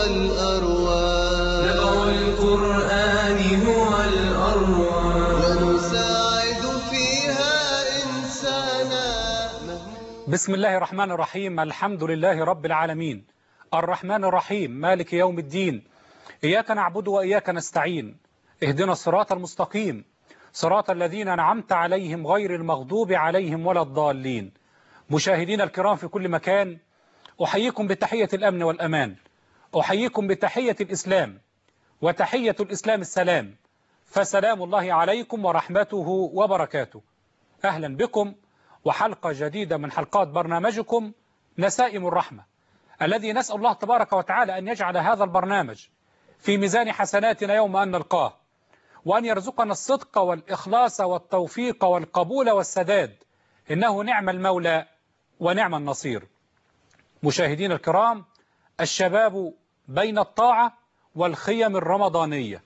الأرواح نبع القرآن هو الأروع ونساعد فيها إنسانا بسم الله الرحمن الرحيم الحمد لله رب العالمين الرحمن الرحيم مالك يوم الدين إياك نعبد وإياك نستعين اهدنا الصراط المستقيم صراط الذين أنعمت عليهم غير المغضوب عليهم ولا الضالين مشاهدينا الكرام في كل مكان أحييكم بتحية الأمن والأمان أحييكم بتحية الإسلام وتحية الإسلام السلام فسلام الله عليكم ورحمته وبركاته أهلا بكم وحلقة جديدة من حلقات برنامجكم نسائم الرحمة الذي نسأل الله تبارك وتعالى أن يجعل هذا البرنامج في ميزان حسناتنا يوم أن نلقاه وأن يرزقنا الصدق والإخلاص والتوفيق والقبول والسداد إنه نعم المولى ونعم النصير مشاهدين الكرام الشباب بين الطاعة والخيم الرمضانية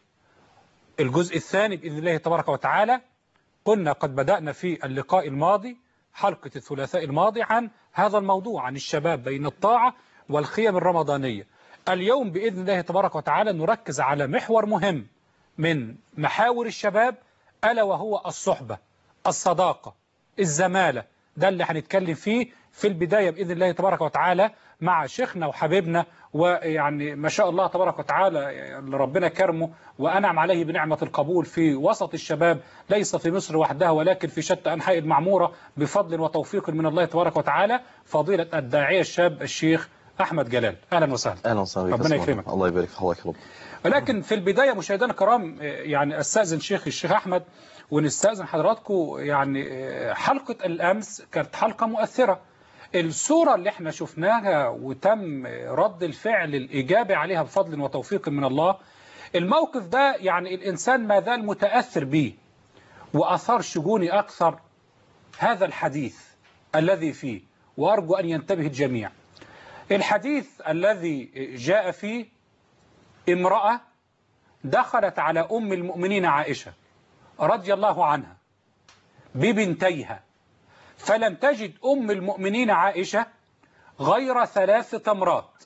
الجزء الثاني بإذن الله تبارك وتعالى كنا قد بدأنا في اللقاء الماضي حلقة الثلاثاء الماضي عن هذا الموضوع عن الشباب بين الطاعة والخيم الرمضانية اليوم بإذن الله تبارك وتعالى نركز على محور مهم من محاور الشباب ألا وهو الصحبة الصداقة الزمالة ده اللي هنتكلم فيه في البداية بإذن الله تبارك وتعالى مع شيخنا وحبيبنا ويعني ما شاء الله تبارك وتعالى اللي ربنا كرمه وأنعم عليه بنعمة القبول في وسط الشباب ليس في مصر وحدها ولكن في شتى أنحاء المعمورة بفضل وتوفيق من الله تبارك وتعالى فضيلة الداعية الشاب الشيخ أحمد جلال أهلا وسهلا اهلا وسهلا بك ربنا أسمع. يكرمك. الله يبارك في حضرتك يا رب ولكن في البداية مشاهدينا الكرام آه، يعني استاذن شيخ الشيخ أحمد ونستاذن حضراتكم يعني آه، حلقة الأمس كانت حلقة مؤثرة الصورة اللي احنا شفناها وتم رد الفعل الإيجابي عليها بفضل وتوفيق من الله الموقف ده يعني الإنسان ما زال متأثر به وأثار شجوني أكثر هذا الحديث الذي فيه وأرجو أن ينتبه الجميع الحديث الذي جاء فيه امرأة دخلت على أم المؤمنين عائشة رضي الله عنها ببنتيها فلم تجد أم المؤمنين عائشة غير ثلاث تمرات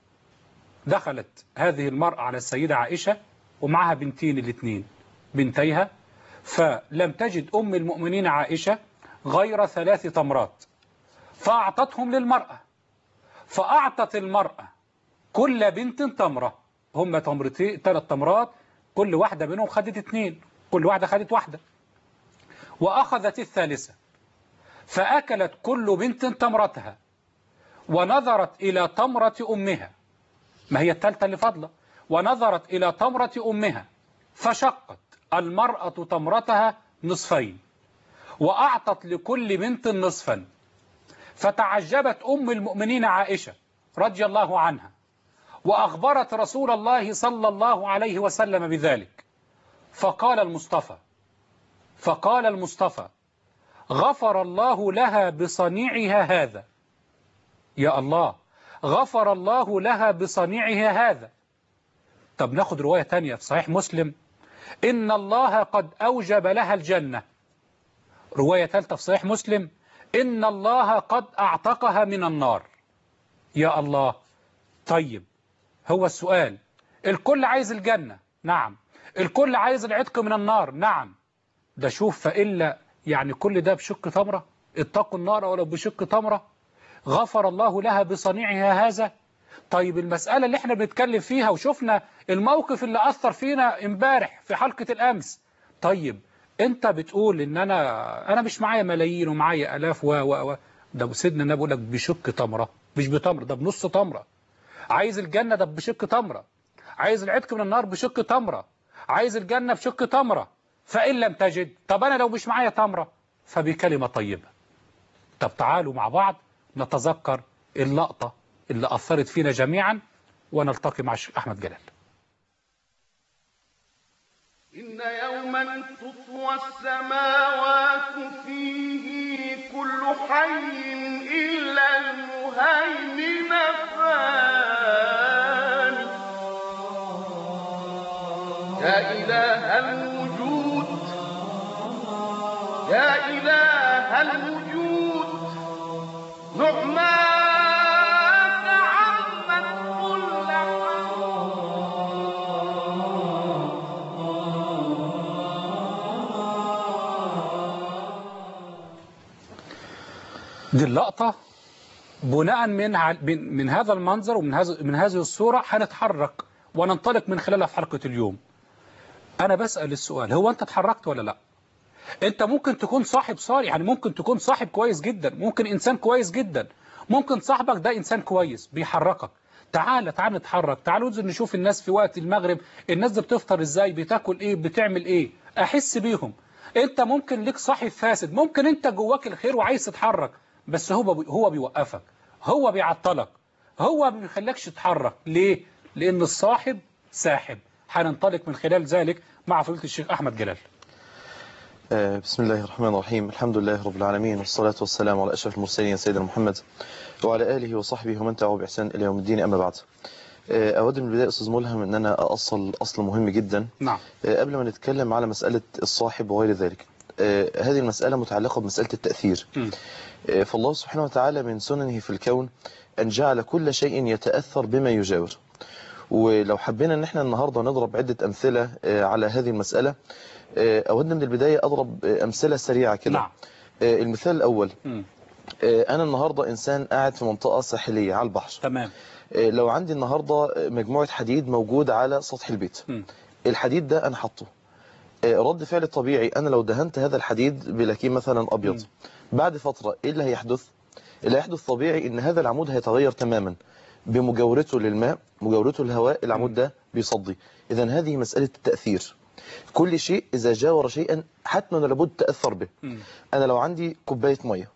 دخلت هذه المرأة على السيدة عائشة ومعها بنتين الاثنين بنتيها فلم تجد أم المؤمنين عائشة غير ثلاث تمرات فأعطتهم للمرأة فأعطت المرأة كل بنت تمرة هم تمرتين ثلاث تمرات كل واحدة منهم خدت اثنين كل واحدة خدت واحدة وأخذت الثالثة فأكلت كل بنت تمرتها ونظرت إلى تمرة أمها ما هي الثالثة اللي فاضلة ونظرت إلى تمرة أمها فشقت المرأة تمرتها نصفين وأعطت لكل بنت نصفا فتعجبت أم المؤمنين عائشة رضي الله عنها وأخبرت رسول الله صلى الله عليه وسلم بذلك فقال المصطفى فقال المصطفى غفر الله لها بصنيعها هذا يا الله غفر الله لها بصنيعها هذا طب ناخد رواية تانية في صحيح مسلم إن الله قد أوجب لها الجنة رواية ثالثة في صحيح مسلم إن الله قد أعتقها من النار يا الله طيب هو السؤال الكل عايز الجنة نعم الكل عايز العتق من النار نعم ده شوف فإلا يعني كل ده بشق تمرة اتقوا النار ولو بشق تمرة غفر الله لها بصنيعها هذا طيب المسألة اللي احنا بنتكلم فيها وشفنا الموقف اللي أثر فينا امبارح في حلقة الأمس طيب انت بتقول ان انا انا مش معايا ملايين ومعايا الاف و و و ده سيدنا النبي بيقول لك بشق تمره مش بتمره ده بنص تمره عايز الجنه ده بشق تمره عايز العتق من النار بشق تمره عايز الجنه بشق تمره فان لم تجد طب انا لو مش معايا تمره فبكلمه طيبه طب تعالوا مع بعض نتذكر اللقطه اللي اثرت فينا جميعا ونلتقي مع الشيخ احمد جلال إن يوما تطوى السماوات فيه كل حي إلا المهيمن فان يا إله الوجود يا إله الوجود نعماك عمت كل حي دي اللقطة بناء من ع- من من هذا المنظر ومن هذا من هذه الصورة هنتحرك وننطلق من خلالها في حلقة اليوم أنا بسأل السؤال هو أنت اتحركت ولا لا أنت ممكن تكون صاحب صالح يعني ممكن تكون صاحب كويس جدا ممكن إنسان كويس جدا ممكن صاحبك ده إنسان كويس بيحركك تعال تعال نتحرك تعالوا ننزل نشوف الناس في وقت المغرب الناس دي بتفطر ازاي بتاكل ايه بتعمل ايه احس بيهم انت ممكن ليك صاحب فاسد ممكن انت جواك الخير وعايز تتحرك بس هو بي هو بيوقفك هو بيعطلك هو ما بيخليكش تتحرك ليه لان الصاحب ساحب هننطلق من خلال ذلك مع فضيله الشيخ احمد جلال آه، بسم الله الرحمن الرحيم الحمد لله رب العالمين والصلاة والسلام على أشرف المرسلين سيدنا محمد وعلى آله وصحبه ومن تبعه بإحسان إلى يوم الدين أما بعد آه، أود من البداية أستاذ ملهم أن أنا أصل أصل مهم جدا نعم آه، قبل ما نتكلم على مسألة الصاحب وغير ذلك آه، هذه المسألة متعلقة بمسألة التأثير مم. آه، فالله سبحانه وتعالى من سننه في الكون أن جعل كل شيء يتأثر بما يجاور ولو حبينا ان احنا النهاردة نضرب عدة امثلة آه، على هذه المسألة آه، اود من البداية اضرب آه، امثلة سريعة كده نعم آه، المثال الاول مم. آه، انا النهاردة انسان قاعد في منطقة ساحلية على البحر تمام آه، لو عندي النهاردة مجموعة حديد موجود على سطح البيت مم. الحديد ده انا حاطه آه، رد فعل الطبيعي انا لو دهنت هذا الحديد بلاكين مثلا ابيض مم. بعد فترة ايه اللي هيحدث اللي هيحدث طبيعي ان هذا العمود هيتغير تماما بمجاورته للماء مجاورته للهواء العمود ده بيصدي اذا هذه مسألة التأثير كل شيء اذا جاور شيئا حتما لابد تأثر به مم. انا لو عندي كوباية مية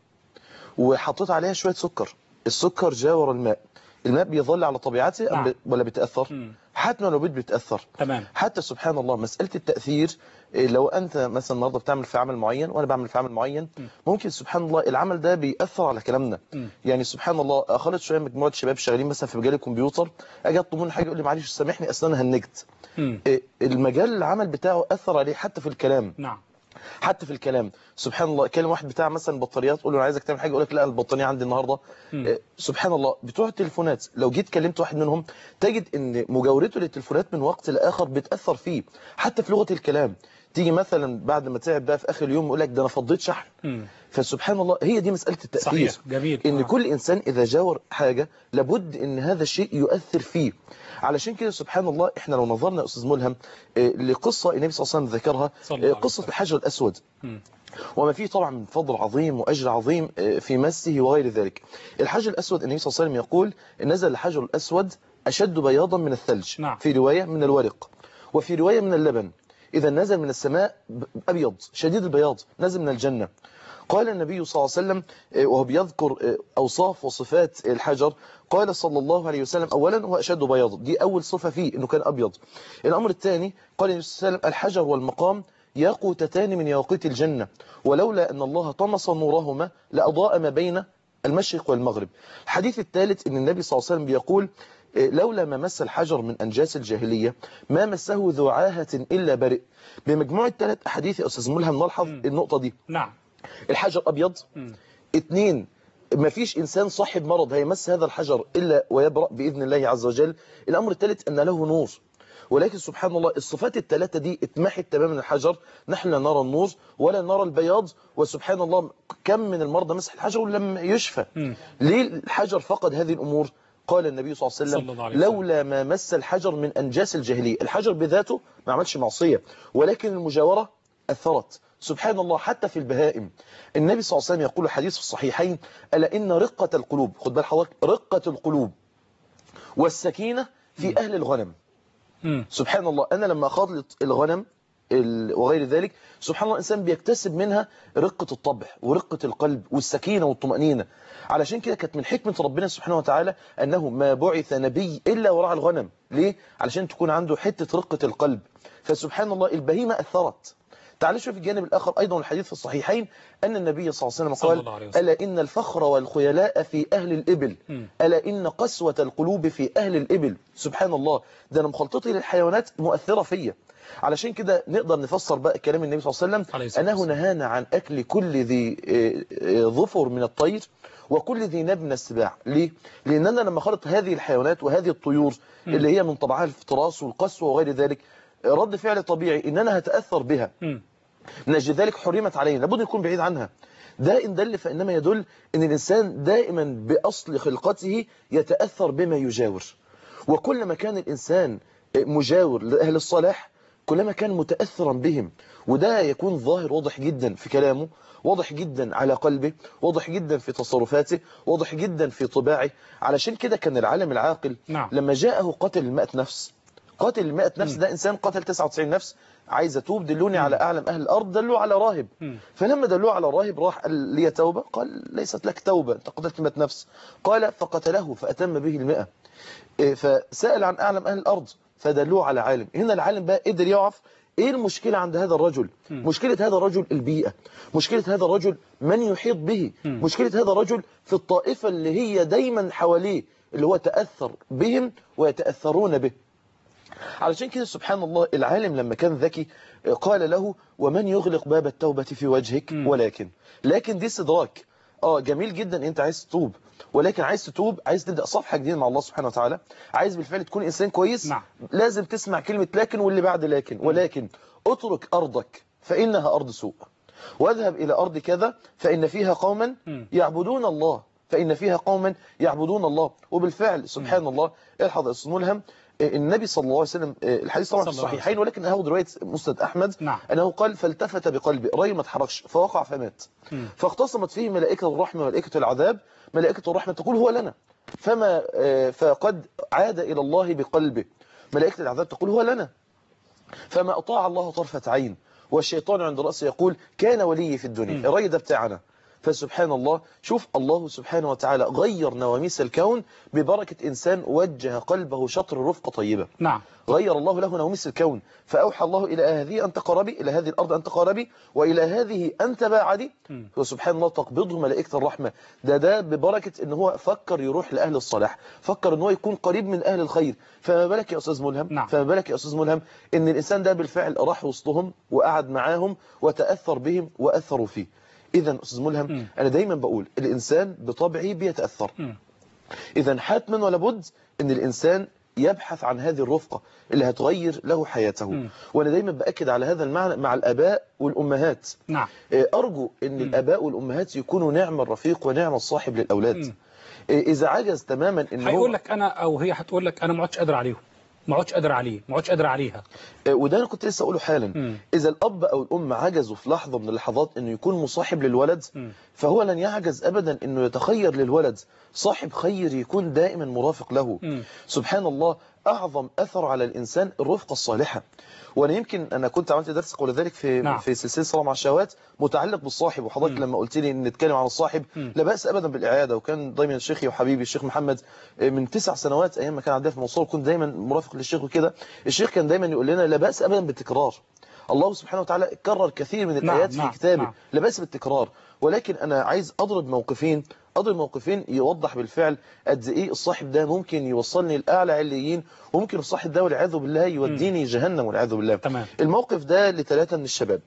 وحطيت عليها شوية سكر السكر جاور الماء الماء بيظل على طبيعته أم نعم. ب- ولا بيتأثر مم. حتما لابد بيتأثر تمام حتى سبحان الله مسألة التأثير إيه، لو أنت مثلا النهارده بتعمل في عمل معين وأنا بعمل في عمل معين م. ممكن سبحان الله العمل ده بيأثر على كلامنا م. يعني سبحان الله خالد شوية مجموعة شباب شغالين مثلا في مجال الكمبيوتر أجي يطلبون حاجة يقول لي معلش سامحني أصل أنا هنجت مم. إيه، المجال العمل بتاعه أثر عليه حتى في الكلام نعم حتى في الكلام سبحان الله كلم واحد بتاع مثلا بطاريات قول له انا عايزك تعمل حاجه يقول لك لا البطاريه عندي النهارده مم. آه، سبحان الله بتوع التليفونات لو جيت كلمت واحد منهم تجد ان مجاورته للتليفونات من وقت لاخر بتاثر فيه حتى في لغه الكلام تيجي مثلا بعد ما تعب بقى في اخر اليوم يقول لك ده انا فضيت شحن مم. فسبحان الله هي دي مساله التاثير صحيح جميل ان آه. كل انسان اذا جاور حاجه لابد ان هذا الشيء يؤثر فيه علشان كده سبحان الله احنا لو نظرنا يا استاذ ملهم آه، لقصه النبي صلى الله عليه وسلم ذكرها صلى الله آه، عليه قصه وسلم. الحجر الاسود مم. وما فيه طبعا من فضل عظيم وأجر عظيم آه، في مسه وغير ذلك الحجر الأسود النبي صلى الله عليه وسلم يقول نزل الحجر الأسود أشد بياضا من الثلج نعم. في رواية من الورق وفي رواية من اللبن إذا نزل من السماء ب- أبيض شديد البياض نزل من الجنة قال النبي صلى الله عليه وسلم آه، وهو بيذكر آه، أوصاف وصفات الحجر قال صلى الله عليه وسلم أولا هو أشد بياضا دي أول صفة فيه أنه كان أبيض الأمر الثاني قال النبي صلى الله عليه وسلم الحجر والمقام ياقوتتان من ياقوت الجنة ولولا أن الله طمس نورهما لأضاء ما بين المشرق والمغرب الحديث الثالث أن النبي صلى الله عليه وسلم بيقول إيه، لولا ما مس الحجر من أنجاس الجاهلية ما مسه ذو عاهة إلا برئ بمجموعة ثلاث أحاديث يا أستاذ ملهم نلحظ مم. النقطة دي نعم الحجر أبيض مم. اثنين ما فيش إنسان صاحب مرض هيمس هذا الحجر إلا ويبرأ بإذن الله عز وجل الأمر الثالث أن له نور ولكن سبحان الله الصفات الثلاثة دي اتمحت تماما الحجر نحن لا نرى النور ولا نرى البياض وسبحان الله كم من المرضى مسح الحجر ولم يشفى مم. ليه الحجر فقد هذه الأمور قال النبي صلى الله عليه صلى وسلم الله عليه وسلم. لولا ما مس الحجر من أنجاس الجاهلية الحجر بذاته ما عملش معصية ولكن المجاورة أثرت سبحان الله حتى في البهائم النبي صلى الله عليه وسلم يقول حديث في الصحيحين ألا إن رقة القلوب خد بال حضرتك رقة القلوب والسكينة في أهل الغنم مم. سبحان الله أنا لما أخلط الغنم ال- وغير ذلك سبحان الله الإنسان بيكتسب منها رقة الطبع ورقة القلب والسكينة والطمأنينة علشان كده كانت من حكمة ربنا سبحانه وتعالى أنه ما بعث نبي إلا وراء الغنم ليه؟ علشان تكون عنده حتة رقة القلب فسبحان الله البهيمة أثرت تعالوا شوف الجانب الآخر أيضا الحديث في الصحيحين أن النبي صلى الله عليه صلى وسلم الله عليه قال وسلم. ألا إن الفخر والخيلاء في أهل الإبل مم. ألا إن قسوة القلوب في أهل الإبل سبحان الله ده أنا مخلطتي للحيوانات مؤثرة فيا علشان كده نقدر نفسر بقى كلام النبي صلى الله عليه عليه وسلم الصلاة أنه والسلام. نهانا عن أكل كل ذي آه، آه، ظفر من الطير وكل ذي ناب من السباع ليه؟ لأننا لما خلط هذه الحيوانات وهذه الطيور اللي هي من طبعها الافتراس والقسوة وغير ذلك آه، رد فعل طبيعي إن أنا هتأثر بها مم. من أجل ذلك حرمت علينا لابد نكون بعيد عنها ده إن دل فإنما يدل أن الإنسان دائما بأصل خلقته يتأثر بما يجاور وكلما كان الإنسان مجاور لأهل الصلاح كلما كان متأثرا بهم وده يكون ظاهر واضح جدا في كلامه واضح جدا على قلبه واضح جدا في تصرفاته واضح جدا في طباعه علشان كده كان العالم العاقل نعم. لما جاءه قتل المئة نفس قاتل المئة نفس ده إنسان قتل 99 نفس عايز أتوب دلوني على أعلم أهل الأرض دلوه على راهب مم. فلما دلوه على راهب راح قال لي توبة قال ليست لك توبة أنت قتلت 100 نفس قال فقتله فأتم به المئة إيه، فسأل عن أعلم أهل الأرض فدلوه على عالم هنا العالم بقى قدر يعرف ايه المشكلة عند هذا الرجل مشكلة هذا الرجل البيئة مشكلة هذا الرجل من يحيط به مشكلة هذا الرجل في الطائفة اللي هي دايما حواليه اللي هو تأثر بهم ويتأثرون به علشان كده سبحان الله العالم لما كان ذكي قال له ومن يغلق باب التوبة في وجهك ولكن لكن دي استدراك اه جميل جدا انت عايز تتوب ولكن عايز تتوب عايز تبدأ صفحة جديدة مع الله سبحانه وتعالى عايز بالفعل تكون إنسان كويس نعم. لازم تسمع كلمة لكن واللي بعد لكن ولكن اترك أرضك فإنها أرض سوء واذهب إلى أرض كذا فإن فيها قوما يعبدون الله فإن فيها قوما يعبدون الله وبالفعل سبحان الله الحظ يا أستاذ ملهم النبي صلى الله عليه وسلم الحديث طبعا في صلى الله عليه الصحيحين ولكن هاخد رواية مسند أحمد نعم. أنه قال فالتفت بقلبه الراجل ما اتحركش فوقع فمات فاختصمت فيه ملائكة الرحمة وملائكة العذاب ملائكة الرحمة تقول هو لنا فما آه، فقد عاد إلى الله بقلبه ملائكة العذاب تقول هو لنا فما أطاع الله طرفة عين والشيطان عند رأسه يقول كان ولي في الدنيا الراجل ده بتاعنا فسبحان الله شوف الله سبحانه وتعالى غير نواميس الكون ببركة إنسان وجه قلبه شطر رفقة طيبة نعم غير الله له نوميس الكون فأوحى الله إلى هذه أن تقربي إلى هذه الأرض أن تقربي وإلى هذه أن تباعدي وسبحان الله تقبضه ملائكة الرحمة ده ده ببركة إن هو فكر يروح لأهل الصلاح فكر إن هو يكون قريب من أهل الخير فما بالك يا أستاذ ملهم نعم. فما بالك يا أستاذ ملهم إن الإنسان ده بالفعل راح وسطهم وقعد معاهم وتأثر بهم وأثروا فيه إذا أستاذ ملهم أنا دايما بقول الإنسان بطبعه بيتأثر إذا حتما ولا بد أن الإنسان يبحث عن هذه الرفقة اللي هتغير له حياته وأنا دايما بأكد على هذا المعنى مع الآباء والأمهات نعم آه، أرجو أن الآباء والأمهات يكونوا نعم الرفيق ونعم الصاحب للأولاد آه، إذا عجز تماما أن هو هيقول لك انا او هي هتقول لك انا ما عدتش قادر عليهم ما عدتش قادر عليه ما عدتش قادر عليها آه، وده أنا كنت لسه أقوله حالا مم. إذا الأب أو الأم عجزوا في لحظة من اللحظات أنه يكون مصاحب للولد فهو لن يعجز أبدا أنه يتخير للولد صاحب خير يكون دائما مرافق له مم. سبحان الله أعظم أثر على الإنسان الرفقة الصالحة وأنا يمكن أنا كنت عملت درس قبل ذلك في نعم. في سلسلة صلاة مع الشهوات متعلق بالصاحب وحضرتك لما قلت لي إن نتكلم عن الصاحب لا بأس أبدا بالإعادة وكان دايما شيخي وحبيبي الشيخ محمد آه، من تسع سنوات أيام ما كان عندنا في الموصول كنت دايما مرافق للشيخ وكده الشيخ كان دايما يقول لنا لا بأس أبدا بالتكرار الله سبحانه وتعالى كرر كثير من نعم، الآيات نعم، في كتابه نعم. لا بأس بالتكرار ولكن أنا عايز أضرب موقفين أضرب موقفين يوضح بالفعل قد إيه الصاحب ده ممكن يوصلني لأعلى عليين وممكن الصاحب ده والعياذ بالله يوديني جهنم والعياذ بالله تمام. الموقف ده لثلاثة من الشباب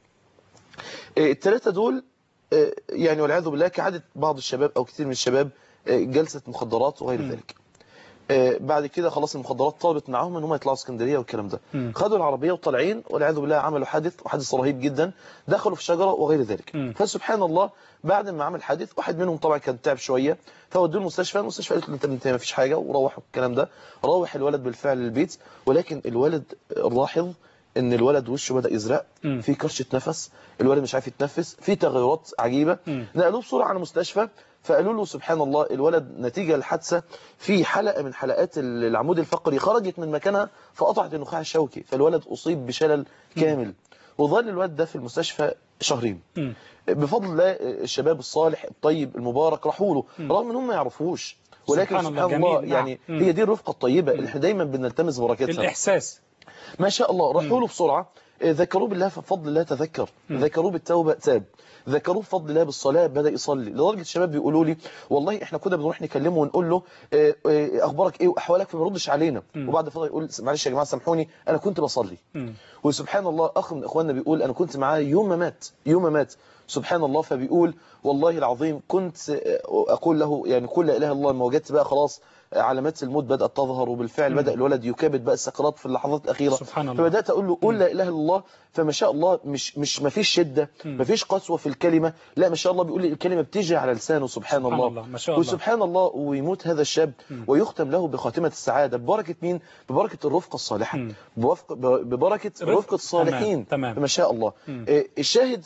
إيه، الثلاثة دول إيه، يعني والعياذ بالله كعادة بعض الشباب أو كثير من الشباب إيه، جلسة مخدرات وغير ذلك آه، بعد كده خلاص المخدرات طلبت معاهم ان هم يطلعوا اسكندريه والكلام ده خدوا العربيه وطالعين والعياذ بالله عملوا حادث وحادث رهيب جدا دخلوا في شجره وغير ذلك فسبحان الله بعد ما عمل حادث واحد منهم طبعا كان تعب شويه فودوه المستشفى المستشفى قالت له انت انت ما فيش حاجه وروحوا الكلام ده روح الولد بالفعل للبيت ولكن الولد لاحظ ان الولد وشه بدا يزرق في كرشه نفس الولد مش عارف يتنفس في تغيرات عجيبه نقلوه بسرعه على المستشفى فقالوا له سبحان الله الولد نتيجة الحادثة في حلقة من حلقات العمود الفقري خرجت من مكانها فقطعت النخاع الشوكي فالولد أصيب بشلل كامل وظل الولد ده في المستشفى شهرين بفضل الله الشباب الصالح الطيب المبارك راحوا له رغم ان هم ما يعرفوش ولكن سبحان سبحان, الله، الله, جميل، نعم. يعني مم. هي دي الرفقة الطيبة اللي احنا دايما بنلتمس بركتها الاحساس ما شاء الله راحوا له بسرعة آه، ذكروه بالله فبفضل الله تذكر ذكروه بالتوبة تاب ذكروه بفضل الله بالصلاة بدأ يصلي لدرجة الشباب بيقولوا لي والله احنا كنا بنروح نكلمه ونقول له آه، آه، اخبارك ايه واحوالك فما يردش علينا وبعد فترة يقول معلش يا جماعة سامحوني انا كنت بصلي وسبحان الله اخ من اخواننا بيقول انا كنت معاه يوم ما مات يوم ما مات سبحان الله فبيقول والله العظيم كنت آه، اقول له يعني قل لا اله الا الله لما وجدت بقى خلاص علامات الموت بدات تظهر وبالفعل بدا الولد يكابد بقى السكرات في اللحظات الاخيره سبحان الله. فبدات اقول له قول لا اله الا الله فما شاء الله مش مش ما فيش شده ما فيش قسوه في الكلمه لا ما شاء الله بيقول لي الكلمه بتجري على لسانه سبحان, سبحان الله, الله، ما شاء الله. وسبحان الله ويموت هذا الشاب ويختم له بخاتمه السعاده ببركه مين ببركه الرفقه الصالحه مم. بوفق- ببركه رفق. رفقه الصالحين تمام، تمام. ما شاء الله مم. آه، الشاهد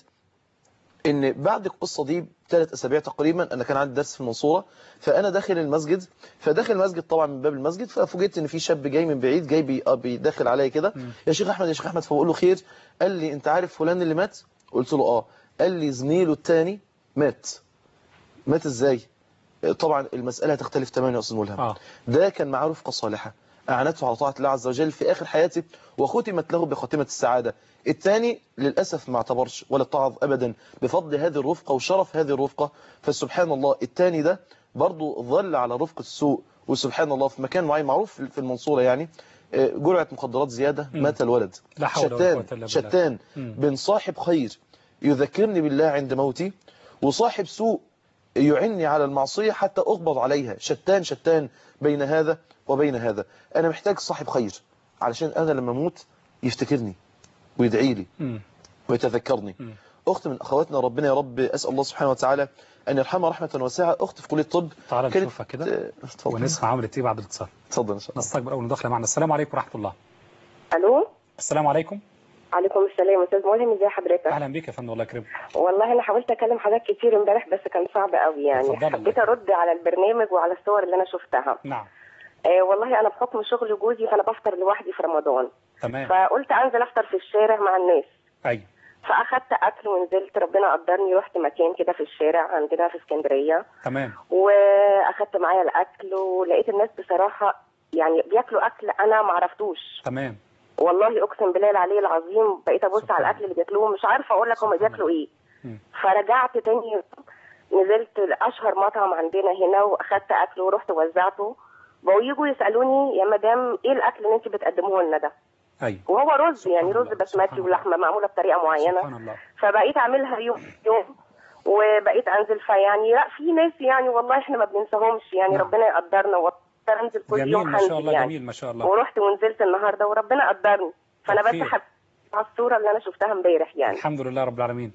ان بعد القصه دي ثلاث اسابيع تقريبا انا كان عندي درس في المنصوره فانا داخل المسجد فداخل المسجد طبعا من باب المسجد ففوجئت ان في شاب جاي من بعيد جاي بي- آه بيدخل عليا كده يا شيخ احمد يا شيخ احمد فبقول له خير قال لي انت عارف فلان اللي مات قلت له اه قال لي زميله الثاني مات مات ازاي طبعا المساله هتختلف تماما يا استاذ ملهم آه. ده كان معاه رفقه صالحه اعانته على طاعه الله عز وجل في اخر حياته وختمت له بخاتمه السعاده الثاني للاسف ما اعتبرش ولا اتعظ ابدا بفضل هذه الرفقه وشرف هذه الرفقه فسبحان الله الثاني ده برضه ظل على رفقه السوء وسبحان الله في مكان معين معروف في المنصوره يعني آه، جرعه مخدرات زياده مات الولد لا حول ولا شتان قوة إلا بالله. شتان مم. بين صاحب خير يذكرني بالله عند موتي وصاحب سوء يعني على المعصية حتى أقبض عليها شتان شتان بين هذا وبين هذا أنا محتاج صاحب خير علشان أنا لما أموت يفتكرني ويدعي لي مم. ويتذكرني مم. أخت من أخواتنا ربنا يا رب أسأل الله سبحانه وتعالى أن يرحمها رحمة واسعة أخت في كلية الطب تعالى كانت- نشوفها كده آه، اتفضل ونسمع عملت ايه بعد الاتصال اتفضل إن شاء الله نستقبل اول مداخله معنا السلام عليكم ورحمه الله الو السلام عليكم عليكم السلام استاذ ملهم ازي حضرتك اهلا بك يا فندم الله يكرمك والله انا حاولت اكلم حضرتك كتير امبارح بس كان صعب قوي يعني اتفضلي. حبيت ارد على البرنامج وعلى الصور اللي انا شفتها نعم آه والله انا بحكم شغل جوزي فانا بفطر لوحدي في رمضان تمام فقلت انزل افطر في الشارع مع الناس ايوه فاخدت اكل ونزلت ربنا قدرني رحت مكان كده في الشارع عندنا في اسكندريه تمام واخدت معايا الاكل ولقيت الناس بصراحه يعني بياكلوا اكل انا ما عرفتوش تمام والله اقسم بالله العلي العظيم بقيت ابص سبحان على الاكل اللي بياكلوه مش عارفه اقول لك هم سبحان بياكلوا ايه مم. فرجعت تاني يوم، نزلت لاشهر مطعم عندنا هنا واخدت اكل ورحت وزعته بقوا يجوا يسالوني يا مدام ايه الاكل اللي انت بتقدموه لنا ده ايوه وهو رز سبحان يعني رز الله، بسمتي سبحان ولحمه معموله بطريقه معينه سبحان الله فبقيت اعملها يوم يوم وبقيت انزل فيعني لا في ناس يعني والله احنا ما بننساهمش يعني نعم. ربنا يقدرنا واقدر انزل كل جميل يوم ما شاء هنزل الله يعني جميل ما شاء الله ورحت ونزلت النهارده وربنا قدرني فانا طب بس خير. حبيت على الصوره اللي انا شفتها امبارح يعني الحمد لله رب العالمين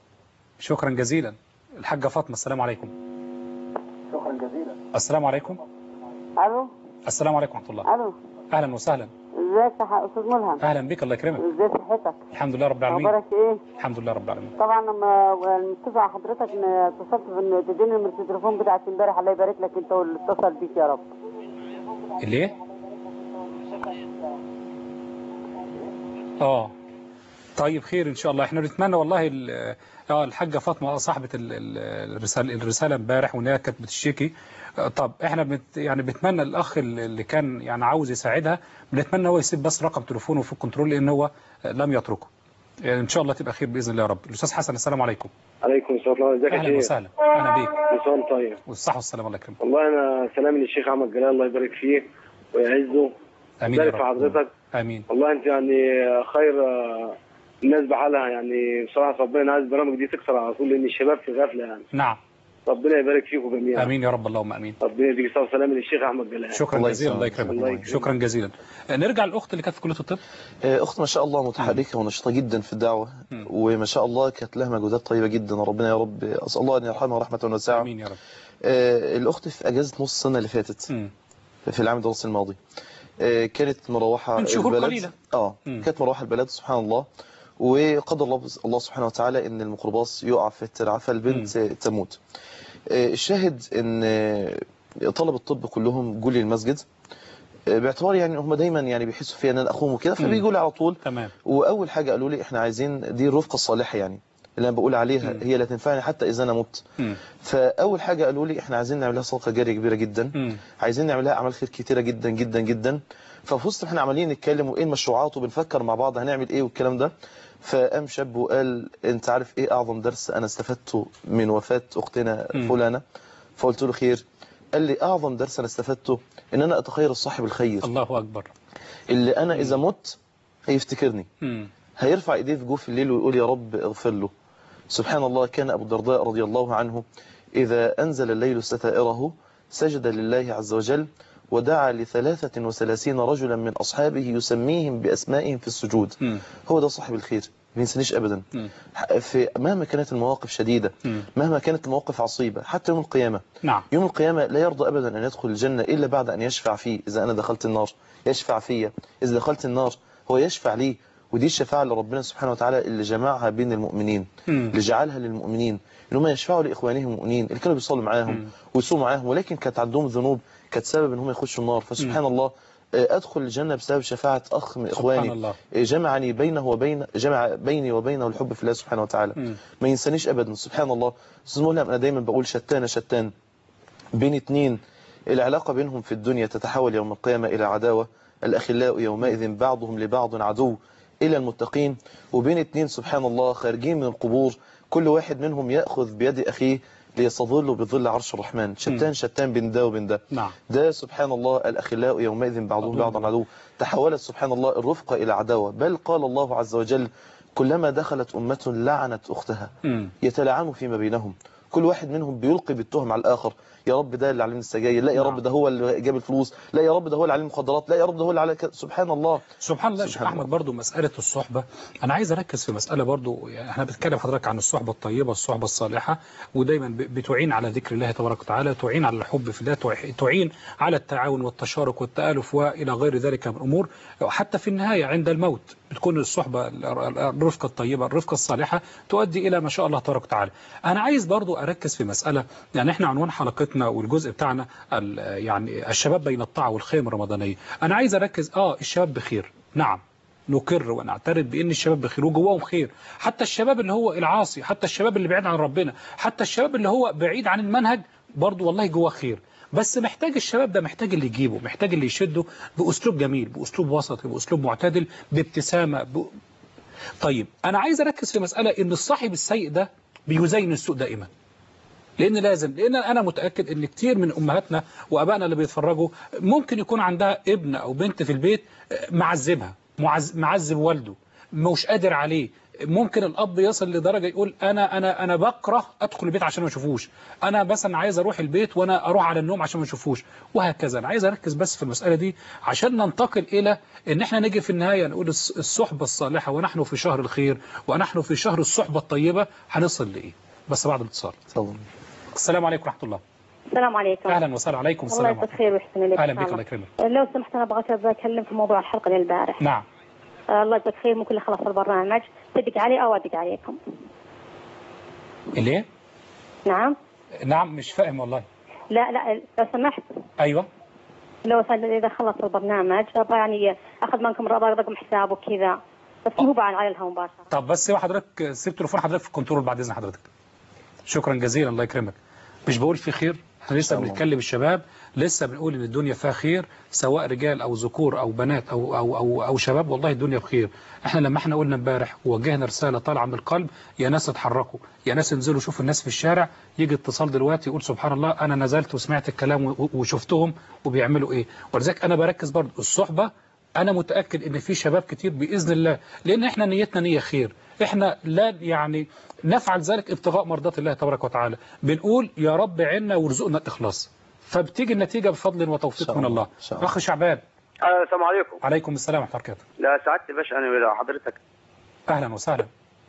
شكرا جزيلا الحاجه فاطمه السلام عليكم شكرا جزيلا السلام عليكم الو السلام عليكم ورحمه الله الو اهلا وسهلا ازيك يا استاذ ملهم اهلا بك الله يكرمك ازاي صحتك الحمد لله رب العالمين اخبارك ايه الحمد لله رب العالمين طبعا لما متفق على حضرتك ان اتصلت بان تديني نمره التليفون بتاعت امبارح الله يبارك لك انت واللي اتصل بيك يا رب ليه اه طيب خير ان شاء الله احنا بنتمنى والله ال- اه الحاجه فاطمه صاحبه ال- ال- الرساله الرساله امبارح وان هي كانت بتشتكي آه، طب احنا بنت يعني بنتمنى الاخ اللي كان يعني عاوز يساعدها بنتمنى هو يسيب بس رقم تليفونه في الكنترول لان هو آه، لم يتركه يعني ان شاء الله تبقى خير باذن الله يا رب الاستاذ حسن السلام عليكم عليكم السلام ورحمة الله ازيك يا اهلا شيخ وسهلا اهلا بيك نظام طيب والصحه والسلام الله يكرمك والله انا سلامي للشيخ احمد جلال الله يبارك فيه ويعزه امين يا ويبارك في رب حضرتك امين والله انت يعني خير آه، الناس بحالها يعني بصراحه ربنا عايز البرامج دي تكسر على طول لان الشباب في غفله يعني نعم ربنا يبارك فيكم جميعا امين يا رب اللهم امين ربنا يديك الصحه والسلام للشيخ احمد جلال شكرا الله جزيلا الله يسلمك. الله يكرمك يكرمك. شكرا جزيلا نرجع للاخت اللي كانت في كليه الطب آه، أخت ما شاء الله متحركة ونشطة جدا في الدعوة مم. وما شاء الله كانت لها مجهودات طيبة جدا ربنا يا رب أسأل الله أن يرحمها رحمة واسعة امين يا رب آه، الأخت في أجازة نص السنة اللي فاتت مم. في العام الدراسي الماضي آه، كانت مروحة من شهور البلد قليلة. اه مم. كانت مروحة البلد سبحان الله وقدر الله الله سبحانه وتعالى ان الميكروباص يقع في الترعه فالبنت تموت آه، الشاهد ان آه، طلب الطب كلهم جولي المسجد آه، باعتبار يعني هم دايما يعني بيحسوا فيا ان انا اخوهم وكده فبيجوا لي على طول تمام واول حاجه قالوا لي احنا عايزين دي الرفقه الصالحه يعني اللي انا بقول عليها مم. هي اللي هتنفعني حتى اذا انا مت مم. فاول حاجه قالوا لي احنا عايزين نعمل لها صدقه جاريه كبيره جدا مم. عايزين نعمل لها اعمال خير كتيره جدا جدا جدا ففي وسط ما احنا عمالين نتكلم وايه المشروعات وبنفكر مع بعض هنعمل ايه والكلام ده فقام شاب وقال انت عارف ايه اعظم درس انا استفدته من وفاه اختنا مم. فلانه فقلت له خير قال لي اعظم درس انا استفدته ان انا اتخير الصاحب الخير الله اكبر اللي انا اذا مت هيفتكرني مم. هيرفع ايديه في جوف الليل ويقول يا رب اغفر له سبحان الله كان أبو الدرداء رضي الله عنه إذا أنزل الليل ستائره سجد لله عز وجل ودعا لثلاثة وثلاثين رجلا من أصحابه يسميهم بأسمائهم في السجود مم. هو ده صاحب الخير ما ينسانيش أبدا مم. في مهما كانت المواقف شديدة مم. مهما كانت المواقف عصيبة حتى يوم القيامة نعم يوم القيامة لا يرضى أبدا أن يدخل الجنة إلا بعد أن يشفع فيه إذا أنا دخلت النار يشفع فيا إذا دخلت النار هو يشفع لي ودي الشفاعة اللي ربنا سبحانه وتعالى اللي جمعها بين المؤمنين مم. اللي جعلها للمؤمنين إن هم يشفعوا لإخوانهم المؤمنين اللي كانوا بيصلوا معاهم ويصوموا معاهم ولكن كانت عندهم ذنوب كانت سبب إن هم يخشوا النار فسبحان الله آه، أدخل الجنة بسبب شفاعة أخ من إخواني الله. آه، جمعني بينه وبين جمع بيني وبينه الحب في الله سبحانه وتعالى مم. ما ينسانيش أبدا سبحان الله أستاذ ملهم أنا دايما بقول شتان شتان بين اتنين العلاقة بينهم في الدنيا تتحول يوم القيامة إلى عداوة الأخلاء يومئذ بعضهم لبعض عدو إلى المتقين وبين اتنين سبحان الله خارجين من القبور كل واحد منهم يأخذ بيد أخيه ليستظل بظل عرش الرحمن شتان شتان بين ده وبين ده نعم ده سبحان الله الأخلاء يومئذ بعضهم بعضا عدو تحولت سبحان الله الرفقة إلى عداوة بل قال الله عز وجل كلما دخلت أمة لعنت أختها مم. يتلاعنوا فيما بينهم كل واحد منهم بيلقي بالتهم على الآخر يا رب ده اللي عليه السجاير لا يا نعم. رب ده هو اللي جاب الفلوس لا يا رب ده هو اللي عليه المخدرات لا يا رب ده هو اللي عليه ك- سبحان الله سبحان الله يا شيخ سبحان احمد برضو مساله الصحبه انا عايز اركز في مساله برضو يعني احنا بنتكلم حضرتك عن الصحبه الطيبه الصحبه الصالحه ودايما ب- بتعين على ذكر الله تبارك وتعالى تعين على الحب في الله تع- تعين على التعاون والتشارك والتالف والى غير ذلك من الامور حتى في النهايه عند الموت بتكون الصحبه ال- ال- الرفقه الطيبه الرفقه الصالحه تؤدي الى ما شاء الله تبارك وتعالى انا عايز برضو اركز في مساله يعني احنا عنوان حلقتنا والجزء بتاعنا ال- يعني الشباب بين الطاعه والخيم الرمضانيه انا عايز اركز اه الشباب بخير نعم نقر ونعترف بان الشباب بخير وجواهم خير حتى الشباب اللي هو العاصي حتى الشباب اللي بعيد عن ربنا حتى الشباب اللي هو بعيد عن المنهج برضو والله جواه خير بس محتاج الشباب ده محتاج اللي يجيبه محتاج اللي يشده باسلوب جميل باسلوب وسطي باسلوب معتدل بابتسامه ب... طيب انا عايز اركز في مساله ان الصاحب السيء ده بيزين السوء دائما لان لازم لان انا متاكد ان كتير من امهاتنا وابائنا اللي بيتفرجوا ممكن يكون عندها ابن او بنت في البيت معذبها معز- معذب والده مش قادر عليه ممكن الاب يصل لدرجه يقول انا انا انا بكره ادخل البيت عشان ما اشوفوش انا مثلا عايز اروح البيت وانا اروح على النوم عشان ما اشوفوش وهكذا انا عايز اركز بس في المساله دي عشان ننتقل الى ان احنا نيجي في النهايه نقول الص- الصحبه الصالحه ونحن في شهر الخير ونحن في شهر الصحبه الطيبه هنصل لايه بس بعد الاتصال تفضل السلام عليكم ورحمه الله السلام عليكم اهلا وسهلا عليكم الله السلام يجزاك خير ويحسن اليك اهلا إن بك شاء الله الله. يكرمك لو سمحت انا بغيت اتكلم في موضوع الحلقه للبارح نعم آه، الله يجزاك خير ممكن خلص البرنامج تدق علي او ادق عليكم ليه نعم نعم مش فاهم والله لا لا لو سمحت ايوه لو سمحت اذا خلص البرنامج ابغى يعني اخذ منكم رقم حساب وكذا بس مو بعد على الهواء مباشره طب بس سيب حضرتك سيب تليفون حضرتك في الكنترول بعد اذن حضرتك شكرا جزيلا الله يكرمك مش بقول في خير احنا لسه الله. بنتكلم الشباب لسه بنقول ان الدنيا فيها خير سواء رجال او ذكور او بنات او او او او شباب والله الدنيا بخير احنا لما احنا قلنا امبارح ووجهنا رساله طالعه من القلب يا ناس اتحركوا يا ناس انزلوا شوفوا الناس في الشارع يجي اتصال دلوقتي يقول سبحان الله انا نزلت وسمعت الكلام و- وشفتهم وبيعملوا ايه ولذلك انا بركز برضه الصحبه انا متاكد ان في شباب كتير باذن الله لان احنا نيتنا نيه خير احنا لا يعني نفعل ذلك ابتغاء مرضات الله تبارك وتعالى بنقول يا رب عنا وارزقنا الاخلاص فبتيجي النتيجه بفضل وتوفيق شاء من الله. الله إن شاء الله. اخ شعبان آه، السلام عليكم عليكم السلام ورحمه الله وبركاته لا سعادة الباشا انا ولا حضرتك اهلا وسهلا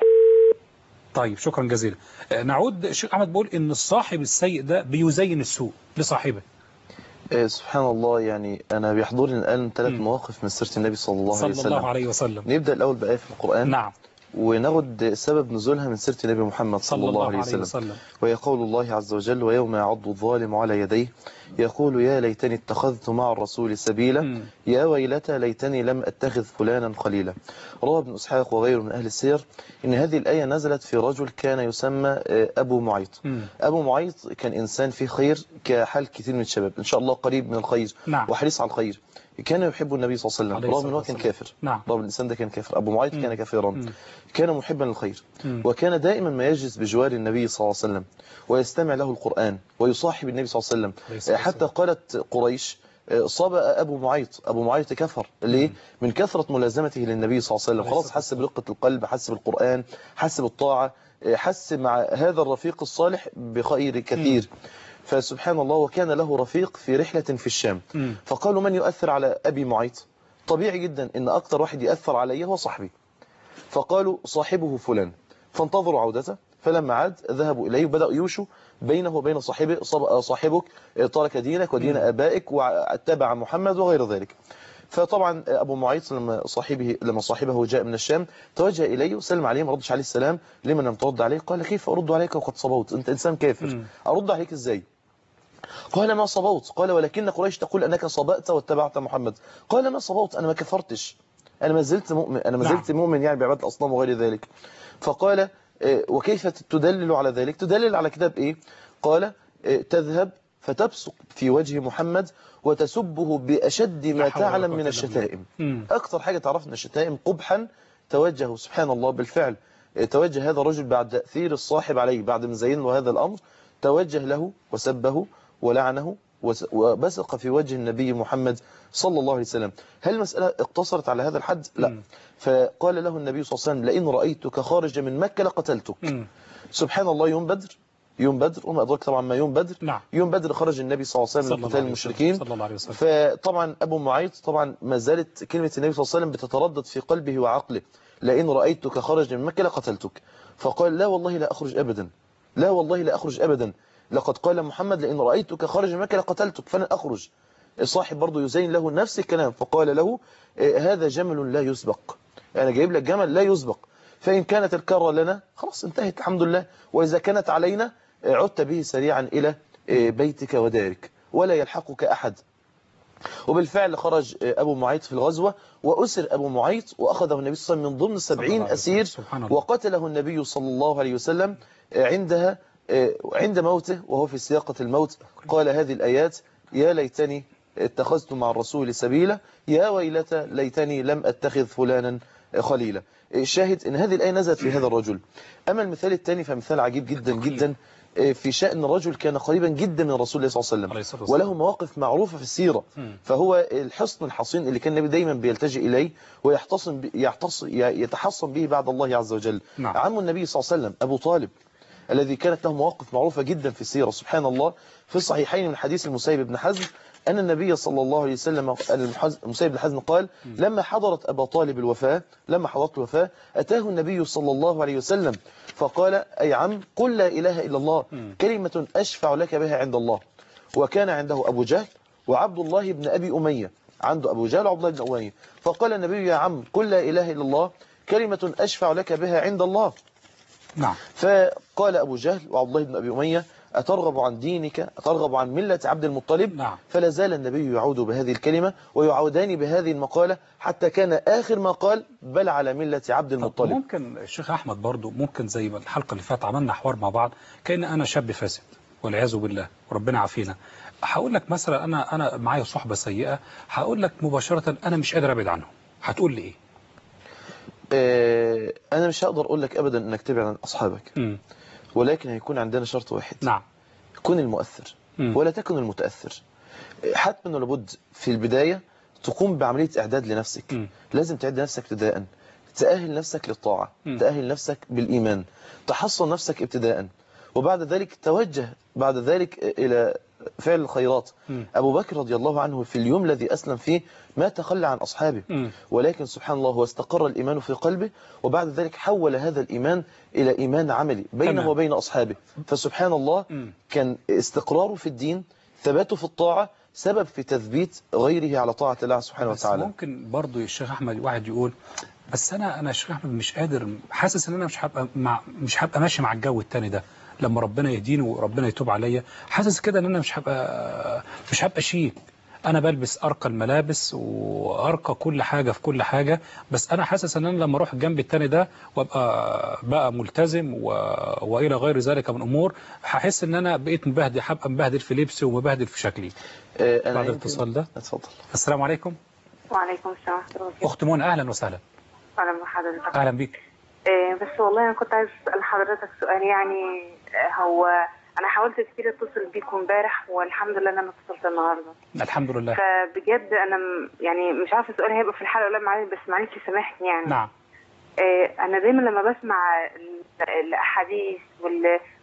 طيب شكرا جزيلا آه، نعود الشيخ احمد بيقول ان الصاحب السيء ده بيزين السوء لصاحبه آه، سبحان الله يعني أنا بيحضرني الآن ثلاث مم. مواقف من سيرة النبي صلى الله عليه صلى الله وسلم عليه وسلم نبدأ الأول بآية في القرآن نعم وناخد سبب نزولها من سيرة النبي محمد صلى الله عليه وسلم, وسلم وهي قول الله عز وجل ويوم يعض الظالم على يديه يقول يا ليتني اتخذت مع الرسول سبيلا مم. يا ويلتى ليتني لم أتخذ فلانا خليلا روى ابن إسحاق وغيره من أهل السير إن هذه الآية نزلت في رجل كان يسمى آه، أبو معيط مم. أبو معيط كان إنسان فيه خير كحال كثير من الشباب إن شاء الله قريب من الخير نعم. وحريص على الخير كان يحب النبي صلى الله عليه عليه وسلم رغم الصلاة أنه كان والسلام. كافر نعم. رغم الإنسان ده كان كافر أبو معيط كان كافرا مم. كان محبا للخير مم. وكان دائما ما يجلس بجوار النبي صلى الله عليه وسلم ويستمع له القرآن ويصاحب النبي صلى الله عليه عليه وسلم الصلاة حتى قالت قريش صاب أبو معيط أبو معيط كفر ليه؟ من كثرة ملازمته للنبي صلى الله عليه وسلم عليه خلاص الصلاة حس برقة القلب حس بالقرآن حس بالطاعة حس مع هذا الرفيق الصالح بخير كثير فسبحان الله وكان له رفيق في رحلة في الشام مم. فقالوا من يؤثر على أبي معيط طبيعي جدا إن أكتر واحد يأثر علي هو صاحبي فقالوا صاحبه فلان فانتظروا عودته فلما عاد ذهبوا إليه وبدأوا يوشوا بينه وبين صاحبه صاب- صاحبك ترك دينك ودين آبائك واتبع محمد وغير ذلك فطبعا أبو معيط لما صاحبه لما صاحبه جاء من الشام توجه إليه وسلم عليه ما ردش عليه السلام لمن لم ترد عليه قال كيف أرد عليك وقد صبوت أنت إنسان كافر مم. أرد عليك إزاي قال ما صبوت قال ولكن قريش تقول أنك صبأت واتبعت محمد قال ما صبوت أنا ما كفرتش أنا ما زلت مؤمن أنا ما نعم. زلت مؤمن يعني بعبادة الأصنام وغير ذلك فقال آه، وكيف تدلل على ذلك تدلل على كتاب إيه قال آه، تذهب فتبصق في وجه محمد وتسبه بأشد ما لا حول ولا تعلم قوة من إلا الشتائم مم. أكثر حاجة تعرفنا الشتائم قبحا توجه سبحان الله بالفعل آه، توجه هذا الرجل بعد تأثير الصاحب عليه بعد ما زين له هذا الأمر توجه له وسبه ولعنه وس- وبصق في وجه النبي محمد صلى الله عليه وسلم هل المسألة اقتصرت على هذا الحد؟ لا مم. فقال له النبي صلى الله عليه وسلم لئن رأيتك خارجا من مكة لقتلتك مم. سبحان الله يوم بدر يوم بدر وما أدرك طبعا ما يوم بدر نعم يوم بدر خرج النبي صلى الله عليه صلى وسلم الله لقتال عليه المشركين وسلم. صلى الله عليه وسلم فطبعا أبو معيط طبعا ما زالت كلمة النبي صلى الله عليه وسلم بتتردد في قلبه وعقله لئن رأيتك خرج من مكة لقتلتك فقال لا والله لا أخرج أبدا لا والله لا أخرج أبدا لقد قال محمد لئن رأيتك خرج من مكة لقتلتك فلن أخرج الصاحب برضه يزين له نفس الكلام فقال له آه، هذا جمل لا يسبق أنا جايب لك جمل لا يسبق فإن كانت الكرة لنا خلاص انتهت الحمد لله وإذا كانت علينا آه، عدت به سريعا إلى آه، بيتك ودارك ولا يلحقك أحد وبالفعل خرج أبو معيط في الغزوة وأسر أبو معيط وأخذه النبي صلى الله عليه وسلم من ضمن صلى الله سبعين عليه أسير وسلم. سبحان الله. وقتله النبي صلى الله عليه وسلم عندها عند موته وهو في سياقة الموت قال هذه الآيات يا ليتني اتخذت مع الرسول سبيلا يا ويلتى ليتني لم أتخذ فلانا خليلا الشاهد ان هذه الآية نزلت في هذا الرجل أما المثال الثاني فمثال عجيب جدا جدا في شأن رجل كان قريبا جدا من الرسول صلى الله عليه عليه وسلم الصلاة والسلام. وله مواقف معروفة في السيرة مم. فهو الحصن الحصين اللي كان النبي دايما بيلتجئ إليه ويحتصن ب- يحتص يتحصن به بعد الله عز وجل نعم. عم النبي صلى الله عليه وسلم أبو طالب الذي كانت له مواقف معروفة جدا في السيرة سبحان الله في الصحيحين من حديث المسيب بن حزم أن النبي صلى الله عليه وسلم أن المحز- المسيب بن حزم قال لما حضرت أبا طالب الوفاة لما حضرت الوفاة أتاه النبي صلى الله عليه وسلم فقال أي عم قل لا إله إلا الله كلمة أشفع لك بها عند الله وكان عنده أبو جهل وعبد الله بن أبي أمية عنده أبو جهل وعبد الله بن أمية فقال النبي يا عم قل لا إله إلا الله كلمة أشفع لك بها عند الله نعم فقال أبو جهل وعبد الله بن أبي أمية أترغب عن دينك أترغب عن ملة عبد المطلب نعم. فلا زال النبي يعود بهذه الكلمة ويعودان بهذه المقالة حتى كان آخر ما قال بل على ملة عبد طب المطلب ممكن الشيخ احمد برضو ممكن زي ما الحلقه اللي فاتت عملنا حوار مع بعض كان انا شاب فاسد والعياذ بالله وربنا عافينا هقول لك مثلا انا انا معايا صحبه سيئه هقول لك مباشره انا مش قادر ابعد عنهم هتقول لي ايه آه أنا مش هقدر أقول لك أبدا أنك تبعد عن أصحابك مم. ولكن هيكون عندنا شرط واحد نعم كن المؤثر مم. ولا تكن المتأثر حتما ولابد في البداية تقوم بعملية إعداد لنفسك مم. لازم تعد نفسك ابتداء تأهل نفسك للطاعة مم. تأهل نفسك بالإيمان تحصن نفسك ابتداء وبعد ذلك توجه بعد ذلك إلى فعل الخيرات مم. أبو بكر رضي الله عنه في اليوم الذي أسلم فيه ما تخلى عن أصحابه مم. ولكن سبحان الله هو استقر الإيمان في قلبه وبعد ذلك حول هذا الإيمان إلى إيمان عملي بينه تمام. وبين أصحابه فسبحان الله مم. كان استقراره في الدين ثباته في الطاعة سبب في تثبيت غيره على طاعة الله سبحانه بس وتعالى ممكن برضو يا الشيخ احمد واحد يقول بس انا انا يا شيخ احمد مش قادر حاسس ان انا مش هبقى مع مش هبقى ماشي مع الجو التاني ده لما ربنا يهديني وربنا يتوب عليا حاسس كده ان انا مش هبقى مش هبقى شيك انا بلبس ارقى الملابس وارقى كل حاجه في كل حاجه بس انا حاسس ان انا لما اروح الجنب التاني ده وابقى بقى ملتزم و... والى غير ذلك من امور هحس ان انا بقيت مبهدل هبقى مبهدل في لبسي ومبهدل في شكلي آه، أنا بعد يمكن- الاتصال ده اتفضل السلام عليكم وعليكم السلام ورحمة الله وبركاته اخت منى اهلا وسهلا أهلا بحضرتك اهلا بيك إيه بس والله أنا كنت عايز أسأل حضرتك سؤال يعني آه، هو أنا حاولت كتير أتصل بيكم امبارح والحمد لله إن أنا اتصلت النهاردة الحمد لله فبجد أنا م- يعني مش عارفة السؤال هيبقى في الحلقة ولا معلش بس معلش سامحني يعني نعم إيه أنا دايما لما بسمع ال- الأحاديث وال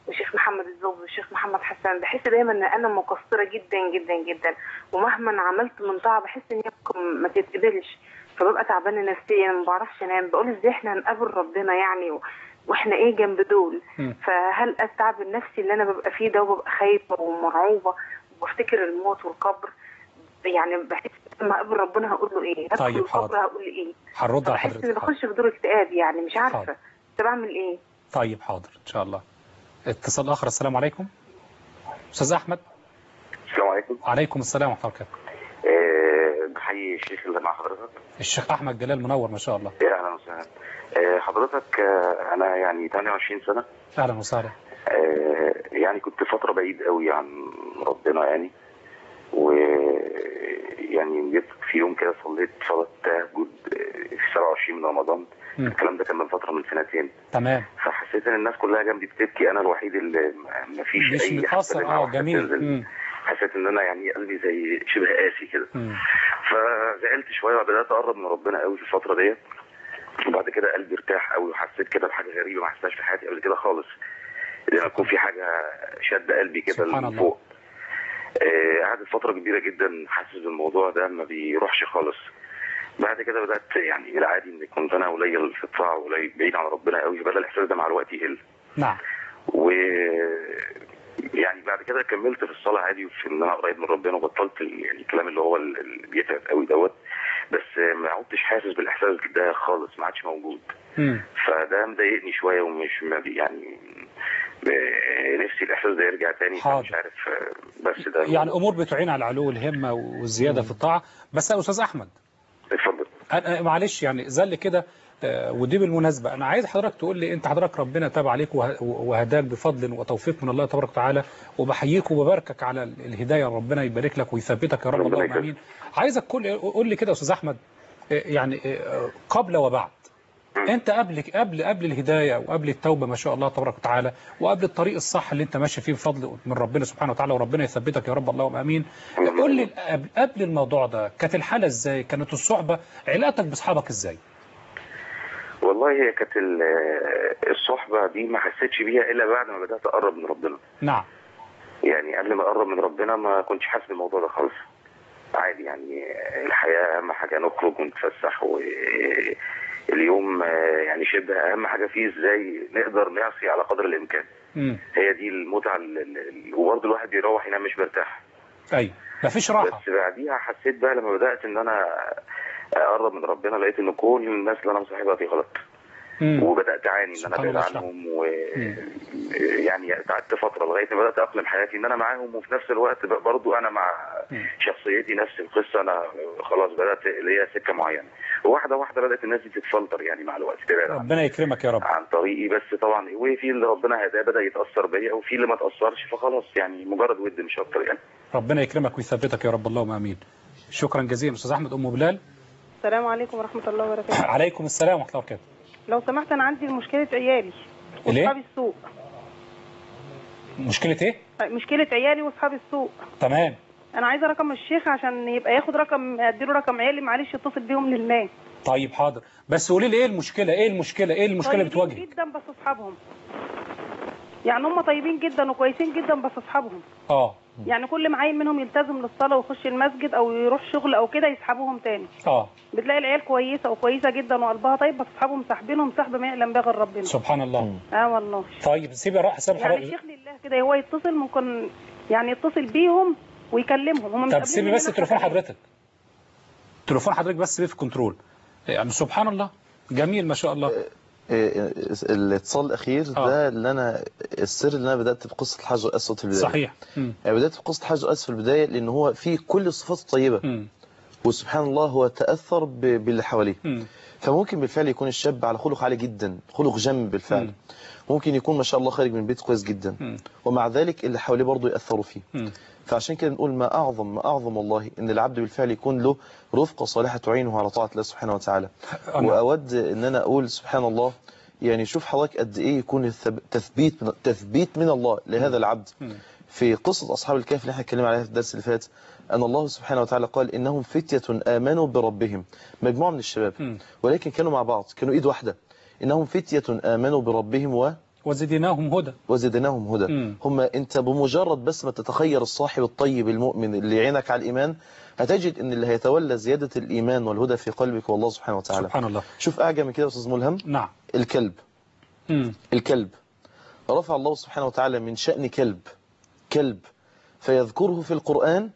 والشيخ محمد الزوز والشيخ محمد حسان بحس دايما ان انا مقصره جدا جدا جدا ومهما عملت من طاعه بحس ان هي ممكن ما تتقبلش فببقى تعبانه نفسيا ما بعرفش انام بقول ازاي احنا هنقابل ربنا يعني و... واحنا ايه جنب دول مم. فهل التعب النفسي اللي انا ببقى فيه ده وببقى خايفه ومرعوبه وبفتكر الموت والقبر يعني بحس لما اقابل ربنا هقول له ايه؟ هدخل طيب، القبر حاضر. هقول ايه؟ هنرد على بحس اني حضرتك حاضر. بخش في دور اكتئاب يعني مش عارفه حاضر. طب اعمل ايه؟ طيب حاضر ان شاء الله اتصال اخر السلام عليكم استاذ احمد السلام عليكم عليكم السلام ورحمه الله وبركاته آه، بحيي الشيخ اللي مع حضرتك الشيخ احمد جلال منور ما شاء الله يا اهلا وسهلا آه، حضرتك آه، انا يعني 28 سنه اهلا وسهلا آه، يعني كنت فتره بعيد قوي عن ربنا يعني و يعني جيت في يوم كده صليت صلاه تهجد آه، في 27 من رمضان مم. الكلام ده كان من فتره من سنتين تمام فحسيت ان الناس كلها جنبي بتبكي انا الوحيد اللي ما فيش مش اي متاثر دمعة اه واحدة جميل بتنزل. مم. حسيت ان انا يعني قلبي زي شبه قاسي كده مم. فزعلت شويه وبدات اقرب من ربنا قوي في الفتره ديت وبعد كده قلبي ارتاح قوي وحسيت كده بحاجه غريبه ما حسيتهاش في حياتي قبل كده خالص لما يكون في حاجه شد قلبي كده سبحان الله. لفوق آه، قعدت فتره كبيره جدا حاسس بالموضوع ده ما بيروحش خالص بعد كده بدات يعني العادي ان كنت انا قليل في الطاعه وقليل بعيد عن ربنا قوي بدا الاحساس ده مع الوقت يقل نعم و يعني بعد كده كملت في الصلاه عادي وفي ان انا قريب من ربنا وبطلت ال- يعني الكلام اللي هو ال- اللي بيتعب قوي دوت بس ما عدتش حاسس بالاحساس ده خالص ما عادش موجود مم. فده مضايقني شويه ومش ما بي- يعني ب- نفسي الاحساس ده يرجع تاني حاضر. مش عارف آه، بس ده يعني امور بتعين على العلو الهمه والزياده في الطاعه بس يا استاذ احمد اتفضل أنا معلش يعني زل كده آه، ودي بالمناسبة أنا عايز حضرتك تقول لي أنت حضرتك ربنا تاب عليك وه- وهداك بفضل وتوفيق من الله تبارك وتعالى وبحييك وبباركك على ال- الهداية ربنا يبارك لك ويثبتك يا رب ربنا اللهم يكرمك. آمين عايزك كل قول لي كده يا أستاذ أحمد آه، يعني آه، قبل وبعد أنت قبل قبل قبل الهداية وقبل التوبة ما شاء الله تبارك وتعالى وقبل الطريق الصح اللي أنت ماشي فيه بفضل من ربنا سبحانه وتعالى وربنا يثبتك يا رب اللهم آمين قول لي قبل- قبل الموضوع ده كانت الحالة إزاي كانت الصحبة علاقتك بأصحابك إزاي والله هي كانت ال- الصحبه دي ما حسيتش بيها الا بعد ما بدات اقرب من ربنا نعم يعني قبل ما اقرب من ربنا ما كنتش حاسس بالموضوع ده خالص عادي يعني الحياه اهم حاجه نخرج ونتفسح واليوم يعني شبه اهم حاجه فيه ازاي نقدر نعصي على قدر الامكان مم. هي دي المتعه ال- ال- وبرضه الواحد بيروح ينام مش مرتاح ايوه مفيش راحه بس بعديها حسيت بقى لما بدات ان انا اقرب من ربنا لقيت ان كل الناس اللي انا مصاحبها دي غلط مم. وبدات اعاني ان انا سبحان ابعد الله عنهم و يعني قعدت فتره لغايه ما بدات اقلم حياتي ان انا معاهم وفي نفس الوقت بقى برضو انا مع شخصيتي نفس القصه انا خلاص بدات ليا سكه معينه وواحده واحده بدات الناس دي تتفلتر يعني مع الوقت تبعد عن- ربنا يكرمك يا رب عن طريقي بس طبعا وفي اللي ربنا هداه بدا يتاثر بيا وفي اللي ما تاثرش فخلاص يعني مجرد ود مش اكتر يعني ربنا يكرمك ويثبتك يا رب اللهم امين شكرا جزيلا استاذ احمد ام بلال السلام عليكم ورحمة الله وبركاته عليكم السلام ورحمه الله وبركاته لو سمحت أنا عندي مشكلة عيالي ليه؟ وأصحاب السوق مشكله ايه مشكلة عيالي وأصحاب السوق تمام أنا عايزة رقم الشيخ عشان يبقى ياخد رقم أديله رقم عيالي معلش يتصل بيهم لله طيب حاضر بس قولي لي ايه المشكله ايه المشكله ايه المشكله اللي طيبين بتواجهك جدا بس أصحابهم يعني هم طيبين جدا وكويسين جدا بس أصحابهم اه يعني كل معين منهم يلتزم للصلاة ويخش المسجد أو يروح شغل أو كده يسحبوهم تاني اه بتلاقي العيال كويسة وكويسة جدا وقلبها طيب بس أصحابهم ساحبينهم سحب ما يعلم به غير ربنا سبحان الله اه والله طيب سيبي راح حساب يعني حضرتك الشيخ لله كده هو يتصل ممكن يعني يتصل بيهم ويكلمهم هم مش طب قابلين سيبي مننا بس تليفون حاجة. حضرتك تليفون حضرتك بس سيبي في كنترول يعني سبحان الله جميل ما شاء الله إيه، الاتصال الاخير ده اللي انا السر اللي انا بدات بقصه الحجر الاسود في البدايه صحيح مم. يعني بدات بقصه الحجر الاسود في البدايه لان هو فيه كل الصفات الطيبه مم. وسبحان الله هو تاثر ب- باللي حواليه مم. فممكن بالفعل يكون الشاب على خلق عالي جدا خلق جم بالفعل مم. ممكن يكون ما شاء الله خارج من بيت كويس جدا مم. ومع ذلك اللي حواليه برضه ياثروا فيه مم. فعشان كده نقول ما أعظم ما أعظم والله إن العبد بالفعل يكون له رفقة صالحة تعينه على طاعة الله سبحانه وتعالى نعم. وأود إن أنا أقول سبحان الله يعني شوف حضرتك قد إيه يكون الثب- تثبيت من تثبيت من الله لهذا العبد مم. في قصة أصحاب الكهف اللي احنا اتكلمنا عليها في الدرس اللي فات أن الله سبحانه وتعالى قال إنهم فتية آمنوا بربهم مجموعة من الشباب مم. ولكن كانوا مع بعض كانوا إيد واحدة إنهم فتية آمنوا بربهم و وزدناهم هدى وزدناهم هدى مم. هم انت بمجرد بس ما تتخير الصاحب الطيب المؤمن اللي يعينك على الإيمان هتجد ان اللي هيتولى زيادة الإيمان والهدى في قلبك والله سبحانه وتعالى سبحان الله شوف أعجب من كده يا أستاذ ملهم نعم الكلب مم. الكلب رفع الله سبحانه وتعالى من شأن كلب كلب فيذكره في القرآن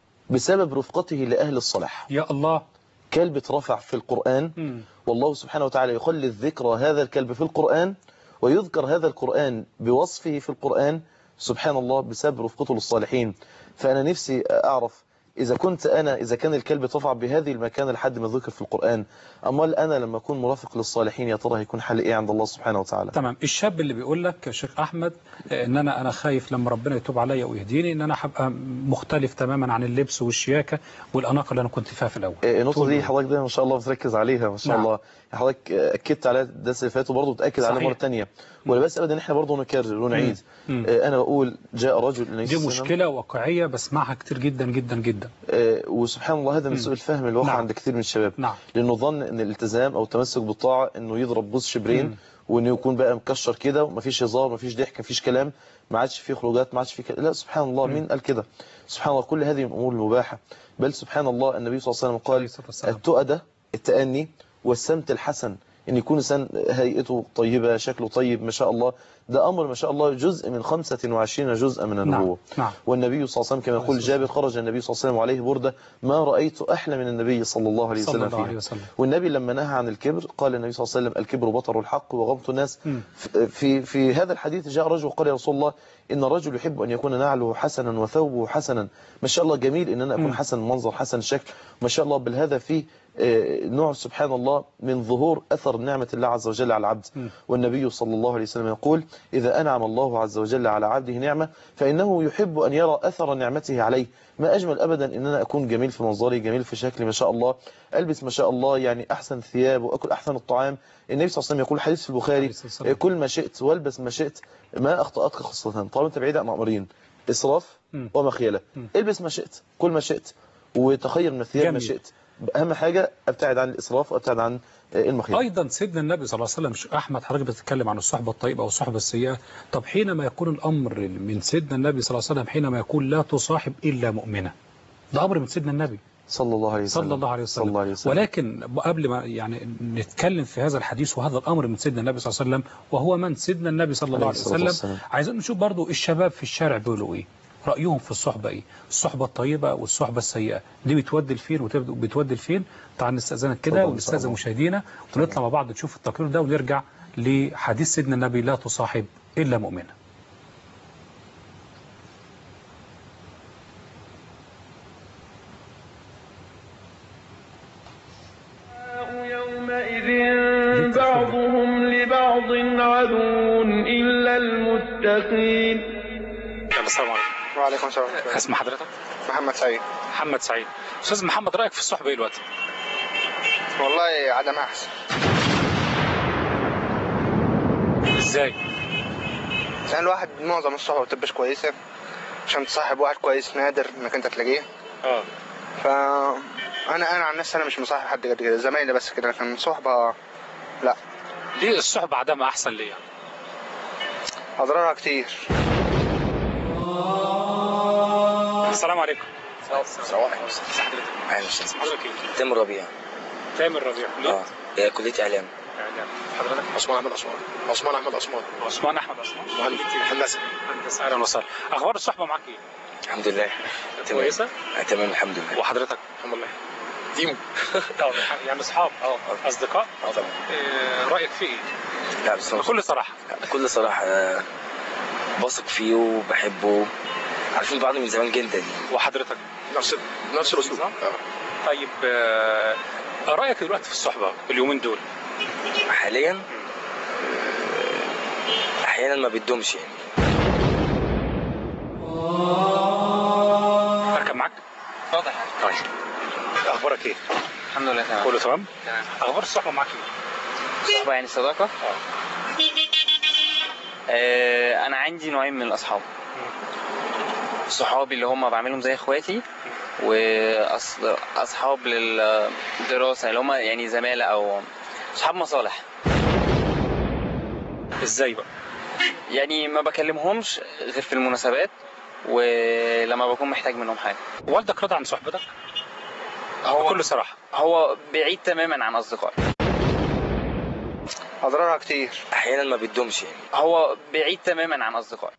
بسبب رفقته لأهل الصلاح يا الله كلب اترفع في القرآن مم. والله سبحانه وتعالى يخلي الذكر هذا الكلب في القرآن ويذكر هذا القرآن بوصفه في القرآن سبحان الله بسبب رفقته للصالحين فأنا نفسي أعرف إذا كنت أنا إذا كان الكلب اترفع بهذه المكان لحد ما ذكر في القرآن أمال أنا لما أكون مرافق للصالحين يا ترى هيكون حل إيه عند الله سبحانه وتعالى تمام الشاب اللي بيقول لك يا شيخ احمد آه، ان انا انا خايف لما ربنا يتوب عليا ويهديني ان انا هبقى مختلف تماما عن اللبس والشياكه والاناقه اللي انا كنت فيها في الاول النقطة تقول دي له. حضرتك دايما ما شاء الله بتركز عليها ما شاء نعم. الله حضرتك أكدت عليها الدرس اللي فات وبرضه بتأكد عليها صحيح. مرة تانية ولا بس أبدا إن إحنا برضه نكرر ونعيد مم. آه، أنا بقول جاء رجل النبي دي صلى الله عليه وسلم. مشكله واقعيه بسمعها كتير جدا جدا جدا آه، وسبحان الله هذا من سوء الفهم اللي وقع نعم. عند كثير من الشباب نعم لانه ظن ان الالتزام او التمسك بالطاعه انه يضرب بوز شبرين مم. وانه يكون بقى مكشر كده ومفيش هزار مفيش ضحك مفيش كلام ما عادش فيه خروجات ما عادش فيه كلام. لا سبحان الله مين قال كده سبحان الله كل هذه من الامور المباحه بل سبحان الله النبي صلى الله عليه وسلم قال التؤدة التأني والسمت الحسن ان يكون انسان هيئته طيبه شكله طيب ما شاء الله ده امر ما شاء الله جزء من 25 جزءا من النبوه نعم والنبي صلى الله عليه وسلم كما يقول جابر خرج النبي صلى الله عليه وسلم عليه بردة ما رأيت أحلى من النبي صلى الله عليه صلى وسلم الله عليه فيها وسلم والنبي لما نهى عن الكبر قال النبي صلى الله عليه وسلم الكبر بطر الحق وغمط الناس مم. في- في في هذا الحديث جاء رجل وقال يا رسول الله إن الرجل يحب أن يكون نعله حسنا وثوبه حسنا ما شاء الله جميل إن أنا أكون مم. حسن المنظر حسن الشكل ما شاء الله بل هذا فيه آه، نوع سبحان الله من ظهور أثر نعمة الله عز وجل على العبد مم. والنبي صلى الله عليه وسلم يقول إذا أنعم الله عز وجل على عبده نعمة فإنه يحب أن يرى أثر نعمته عليه ما أجمل أبدا إن أنا أكون جميل في منظري جميل في شكلي ما شاء الله ألبس ما شاء الله يعني أحسن ثياب وأكل أحسن الطعام النبي صلى الله عليه وسلم يقول حديث في البخاري وسلم. كل ما شئت والبس ما شئت ما أخطأتك خصلتان طالما أنت بعيد عن أمرين إسراف مم. ومخيلة مم. البس ما شئت كل ما شئت وتخير من الثياب ما جميل. شئت أهم حاجة أبتعد عن الإسراف وأبتعد عن آه، المخيلة ايضا سيدنا النبي صلى الله عليه وسلم شيخ احمد حضرتك بتتكلم عن الصحبه الطيبه والصحبه السيئه طب حينما يكون الامر من سيدنا النبي صلى الله عليه وسلم حينما يقول لا تصاحب الا مؤمنه ده امر من سيدنا النبي صلى الله عليه وسلم صلى الله عليه وسلم, صلى الله عليه وسلم. ولكن قبل ما يعني نتكلم في هذا الحديث وهذا الامر من سيدنا النبي صلى الله عليه وسلم وهو من سيدنا النبي صلى الله عليه عليه الصلاة وسلم والسلام. عايزين نشوف برضو الشباب في الشارع بيقولوا ايه رايهم في الصحبه ايه الصحبه الطيبه والصحبه السيئه دي بتودي لفين وبتودي لفين تعال نستاذنك كده اتفضل، ونستاذن اتفضل. مشاهدينا ونطلع مع بعض نشوف التقرير ده ونرجع لحديث سيدنا النبي لا تصاحب الا مؤمنا يومئذ بعضهم لبعض عدو إلا المتقين السلام عليكم وعليكم السلام اسم حضرتك محمد سعيد محمد سعيد استاذ محمد رايك في الصحبه ايه دلوقتي والله عدم احسن ازاي لان الواحد معظم الصحبه ما بتبقاش كويسه عشان تصاحب واحد كويس نادر انك انت تلاقيه اه ف انا انا عن نفسي انا مش مصاحب حد قد كده زمايلي بس كده لكن صحبه لا ليه الصحبه عدمها احسن ليه اضرارها كتير السلام عليكم السلام عليكم حضرتك اهلا وسهلا حضرتك ايه تامر ربيع تامر ربيع اه هي كليه اعلام حضرتك عثمان احمد عثمان عثمان احمد عثمان عثمان احمد عثمان هندسه هندسه اهلا وسهلا اخبار الصحبه معاك ايه الحمد لله تمام كويسه آه، تمام الحمد لله وحضرتك الحمد لله ديمو طب يعني اصحاب اه اصدقاء اه طبعا إيه رايك في ايه لا بس بكل صراحه بكل صراحه آه، بثق فيه وبحبه عارفين بعض من زمان جدا وحضرتك نفس نفس الاسلوب اه طيب آه، رايك دلوقتي في الصحبه اليومين دول حاليا آه، احيانا ما بتدومش يعني اركب معاك واضح طيب اخبارك ايه الحمد لله تمام كله تمام تمام اخبار الصحبه معاك ايه صحبة يعني صداقة آه أنا عندي نوعين من الأصحاب صحابي اللي هم بعملهم زي إخواتي وأصحاب للدراسة اللي هم يعني زمالة أو صحاب مصالح ازاي بقى يعني ما بكلمهمش غير في المناسبات ولما بكون محتاج منهم حاجه والدك رضى عن صحبتك هو بكل صراحه هو بعيد تماما عن اصدقائي اضرارها كتير احيانا ما بتدومش يعني هو بعيد تماما عن اصدقائي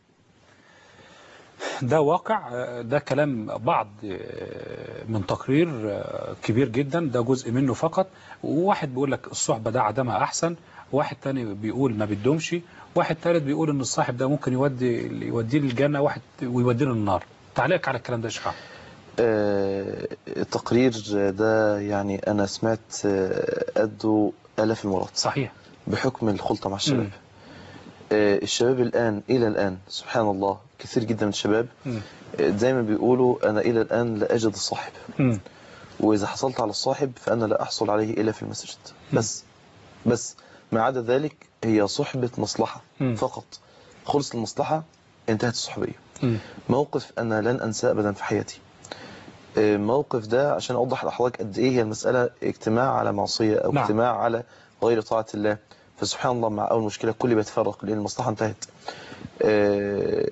ده واقع آه، ده كلام بعض آه، من تقرير آه، كبير جدا ده جزء منه فقط وواحد بيقول لك الصحبة ده عدمها أحسن واحد تاني بيقول ما بتدومش واحد تالت بيقول ان الصاحب ده ممكن يودي يوديه للجنة واحد ويوديه للنار تعليق على الكلام ده يا شيخ أحمد. آه، التقرير ده يعني أنا سمعت آه، قده آلاف المرات صحيح بحكم الخلطة مع الشباب آه، الشباب الآن إلى الآن سبحان الله كثير جدا من الشباب مم. آه، دايما بيقولوا أنا إلى الآن لا أجد الصاحب مم. وإذا حصلت على الصاحب فأنا لا أحصل عليه إلا في المسجد بس بس ما عدا ذلك هي صحبة مصلحة مم. فقط خلص المصلحة انتهت الصحبية مم. موقف أنا لن أنساه أبدا في حياتي آه، موقف ده عشان أوضح لحضرتك قد إيه هي المسألة اجتماع على معصية أو نعم. اجتماع على غير طاعة الله فسبحان الله مع أول مشكلة الكل بيتفرق لأن المصلحة انتهت آه،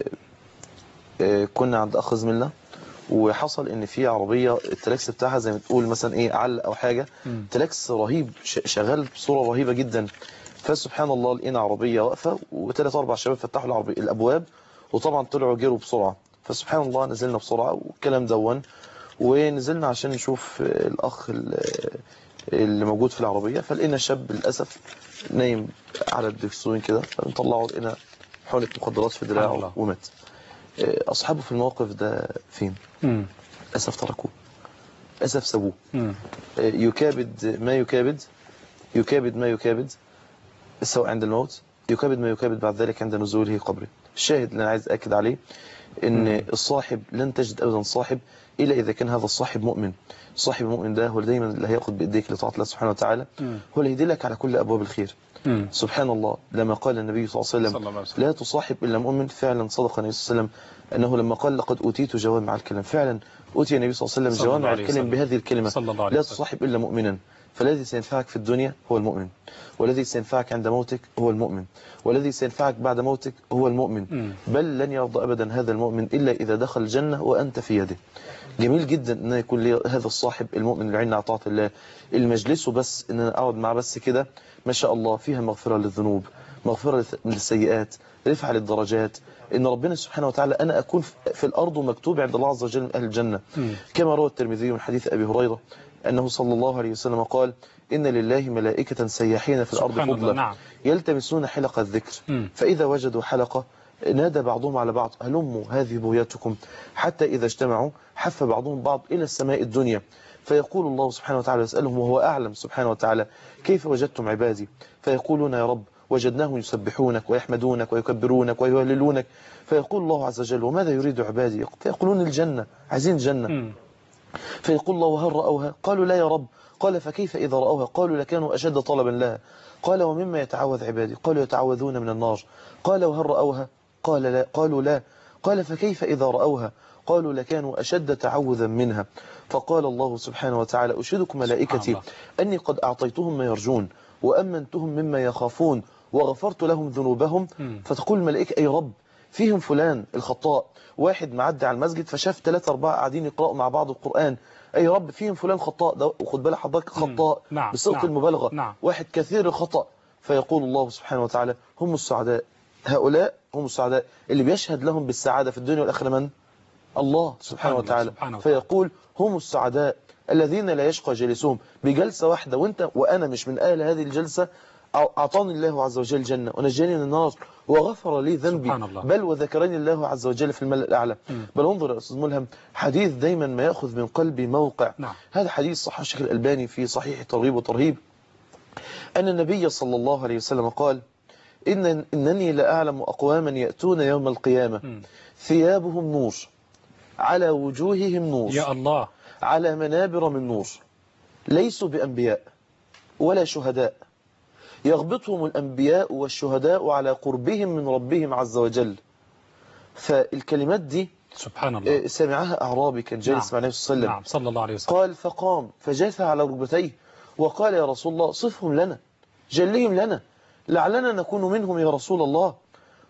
آه، كنا عند أخ زميلنا وحصل ان في عربيه التلاكس بتاعها زي ما تقول مثلا ايه عل او حاجه مم. تلاكس رهيب ش- شغال بصوره رهيبه جدا فسبحان الله لقينا عربيه واقفه وثلاث اربع شباب فتحوا العربيه الابواب وطبعا طلعوا جروا بسرعه فسبحان الله نزلنا بسرعه والكلام دون ونزلنا عشان نشوف آه، الاخ ال- اللي موجود في العربيه فلقينا شاب للاسف نايم على الدكسوين كده فنطلعه لقينا حقنه مخدرات في سبحان الله. دراعه ومات آه، اصحابه في الموقف ده فين مم. للاسف تركوه للاسف سابوه مم. يكابد ما يكابد يكابد ما يكابد سواء عند الموت يكابد ما يكابد بعد ذلك عند نزوله قبره الشاهد اللي انا عايز اكد عليه ان الصاحب لن تجد ابدا صاحب الا اذا كان هذا الصاحب مؤمن الصاحب المؤمن ده هو اللي دايما اللي هياخد بايديك لطاعه الله سبحانه وتعالى مم. هو اللي يدلك على كل ابواب الخير مم. سبحان الله لما قال النبي صلى الله عليه صلى الله عليه وسلم وسلم. لا تصاحب إلا مؤمن فعلا صدق النبي صلى الله عليه وسلم أنه لما قال لقد أوتيت جوامع الكلم فعلا أوتي النبي صلى الله عليه وسلم صلى الله جوامع عليه الكلم وسلم. بهذه الكلمة صلى الله عليه لا وسلم. تصاحب إلا مؤمنا فالذي سينفعك في الدنيا هو المؤمن والذي سينفعك عند موتك هو المؤمن والذي سينفعك بعد موتك هو المؤمن مم. بل لن يرضى أبدا هذا المؤمن إلا إذا دخل الجنة وأنت في يده جميل جدا ان يكون لي هذا الصاحب المؤمن اللي عيننا على طاعه الله المجلسه بس ان انا اقعد معاه بس كده ما شاء الله فيها مغفره للذنوب مغفره للسيئات رفعه للدرجات ان ربنا سبحانه وتعالى انا اكون في الارض ومكتوب عند الله عز وجل من اهل الجنه مم. كما روى الترمذي من حديث ابي هريره انه صلى الله عليه وسلم قال ان لله ملائكه سياحين في الارض سبحان الله، فضلا نعم. يلتمسون حلق الذكر مم. فإذا وجدوا حلقة نادى بعضهم على بعض هلموا هذه بغيتكم حتى إذا اجتمعوا حف بعضهم بعض إلى السماء الدنيا فيقول الله سبحانه وتعالى يسألهم وهو أعلم سبحانه وتعالى كيف وجدتم عبادي فيقولون يا رب وجدناهم يسبحونك ويحمدونك ويكبرونك ويهللونك فيقول الله عز وجل وماذا يريد عبادي فيقولون الجنة عايزين الجنة مم. فيقول الله وهل رأوها قالوا لا يا رب قال فكيف إذا رأوها قالوا لكانوا أشد طلبا لها قال ومما يتعوذ عبادي قالوا يتعوذون من النار قال وهل رأوها قال لا قالوا لا قال فكيف إذا رأوها قالوا لكانوا أشد تعوذا منها فقال الله سبحانه وتعالى أشهدكم ملائكتي الله. أني قد أعطيتهم ما يرجون وأمنتهم مما يخافون وغفرت لهم ذنوبهم مم. فتقول الملائكة أي رب فيهم فلان الخطاء واحد معدي على المسجد فشاف ثلاثة أربعة قاعدين يقرأوا مع بعض القرآن أي رب فيهم فلان خطاء ده وخد بالك حضرتك خطاء نعم، بصيغة نعم، المبالغة نعم. واحد كثير الخطأ فيقول الله سبحانه وتعالى هم السعداء هؤلاء هم السعداء اللي بيشهد لهم بالسعادة في الدنيا والآخرة من؟ الله سبحانه الله، وتعالى سبحانه وتعالى. فيقول هم السعداء الذين لا يشقى جالسهم بجلسة واحدة وانت وأنا مش من أهل هذه الجلسة أعطاني الله عز وجل جنة ونجاني من النار وغفر لي ذنبي سبحان الله. بل وذكرني الله عز وجل في الملأ الأعلى مم. بل انظر يا أستاذ ملهم حديث دايما ما يأخذ من قلبي موقع نعم. هذا حديث صحيح الشيخ الألباني في صحيح ترغيب وترهيب أن النبي صلى الله عليه وسلم قال إن إنني لأعلم أقواما يأتون يوم القيامة مم. ثيابهم نور على وجوههم نور يا الله على منابر من نور ليسوا بأنبياء ولا شهداء يغبطهم الأنبياء والشهداء على قربهم من ربهم عز وجل فالكلمات دي سبحان الله آه، سمعها أعرابي كان جالس نعم. مع النبي صلى الله عليه وسلم نعم صلى الله عليه وسلم قال فقام فجاث على ركبتيه وقال يا رسول الله صفهم لنا جلهم لنا لعلنا نكون منهم يا رسول الله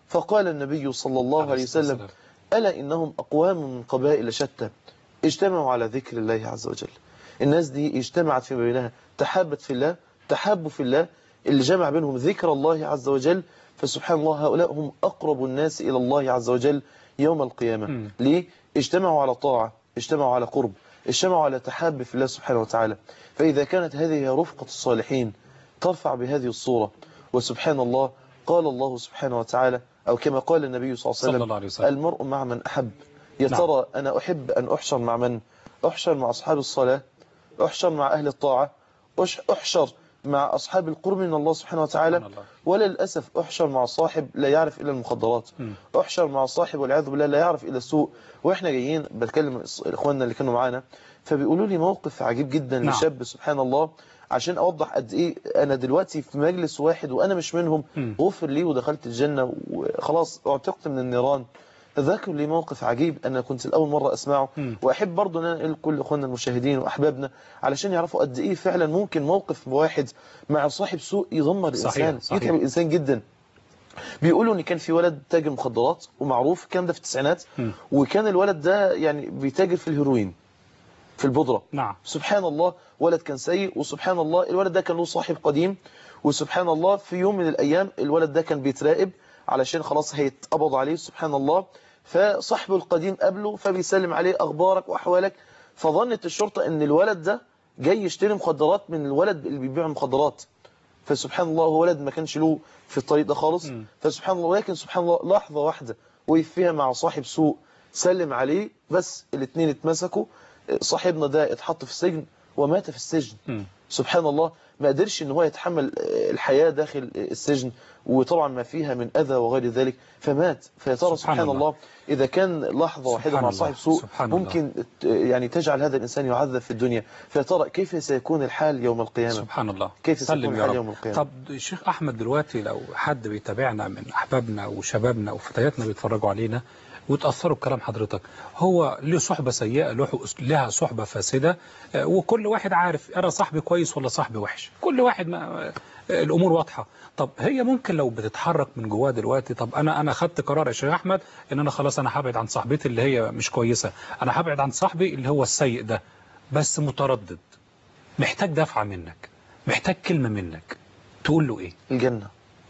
فقال النبي صلى الله عليه وسلم ألا إنهم أقوام من قبائل شتى اجتمعوا على ذكر الله عز وجل الناس دي اجتمعت في بينها تحابت في الله تحابوا في الله اللي جمع بينهم ذكر الله عز وجل فسبحان الله هؤلاء هم أقرب الناس إلى الله عز وجل يوم القيامة ليه؟ اجتمعوا على طاعة اجتمعوا على قرب اجتمعوا على تحاب في الله سبحانه وتعالى فإذا كانت هذه هي رفقة الصالحين ترفع بهذه الصورة وسبحان الله قال الله سبحانه وتعالى أو كما قال النبي صلى الله عليه وسلم, صلى الله عليه وسلم. المرء مع من أحب يا نعم. ترى أنا أحب أن أحشر مع من أحشر مع أصحاب الصلاة أحشر مع أهل الطاعة أش- أحشر مع أصحاب القرب من الله سبحانه وتعالى ولا للأسف أحشر مع صاحب لا يعرف إلا المخدرات أحشر مع صاحب والعياذ بالله لا يعرف إلا السوء وإحنا جايين بتكلم إخواننا اللي كانوا معانا فبيقولوا لي موقف عجيب جدا نعم. لشاب سبحان الله عشان أوضح قد إيه أنا دلوقتي في مجلس واحد وأنا مش منهم غفر لي ودخلت الجنة وخلاص اعتقت من النيران ذكر لي موقف عجيب أنا كنت الأول مرة أسمعه وأحب برضه أن أنا أنقل كل أخواننا المشاهدين وأحبابنا علشان يعرفوا قد إيه فعلا ممكن موقف واحد مع صاحب سوء يدمر صحيح، الإنسان صحيح. يتعب الإنسان جدا بيقولوا ان كان في ولد تاجر مخدرات ومعروف الكلام ده في التسعينات وكان الولد ده يعني بيتاجر في الهيروين في البودرة نعم سبحان الله ولد كان سيء وسبحان الله الولد ده كان له صاحب قديم وسبحان الله في يوم من الأيام الولد ده كان بيتراقب علشان خلاص هيتقبض عليه سبحان الله فصاحبه القديم قابله فبيسلم عليه أخبارك وأحوالك فظنت الشرطة ان الولد ده جاي يشتري مخدرات من الولد اللي بيبيع مخدرات فسبحان الله هو ولد ما كانش له في الطريق ده خالص فسبحان الله ولكن سبحان الله لحظة واحدة وقف فيها مع صاحب سوء سلم عليه بس الاثنين اتمسكوا صاحبنا ده اتحط في السجن ومات في السجن سبحان الله ما قدرش ان هو يتحمل الحياة داخل السجن وطبعا ما فيها من أذى وغير ذلك فمات فيا ترى سبحان, سبحان الله إذا كان لحظة واحدة سبحان مع الله، صاحب سوء سبحان ممكن يعني تجعل هذا الإنسان يعذب في الدنيا فيا ترى كيف سيكون الحال يوم القيامة سبحان الله كيف سيكون سلم يا الحال رب يوم القيامة طب الشيخ أحمد دلوقتي لو حد بيتابعنا من أحبابنا وشبابنا وفتياتنا بيتفرجوا علينا وتأثروا بكلام حضرتك هو له صحبة سيئة له لها صحبة فاسدة آه، وكل واحد عارف أنا صاحبي كويس ولا صاحبي وحش كل واحد ما آه، الأمور واضحة طب هي ممكن لو بتتحرك من جواه دلوقتي طب أنا أنا خدت قرار يا شيخ أحمد إن أنا خلاص أنا هبعد عن صاحبتي اللي هي مش كويسة أنا هبعد عن صاحبي اللي هو السيء ده بس متردد محتاج دفعة منك محتاج كلمة منك تقول له إيه الجنة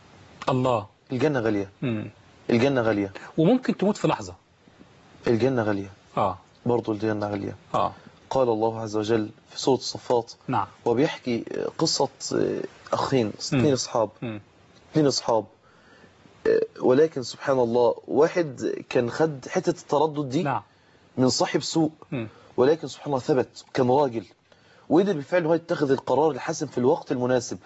الله الجنة غالية مم. الجنة غالية وممكن تموت في لحظة الجنة غالية آه برضو الجنة غالية آه قال الله عز وجل في سورة الصفات نعم وبيحكي قصة أخين اثنين أصحاب مم. اثنين أصحاب ولكن سبحان الله واحد كان خد حتة التردد دي نعم. من صاحب سوء مم. ولكن سبحان الله ثبت كان راجل وقدر بالفعل هو يتخذ القرار الحاسم في الوقت المناسب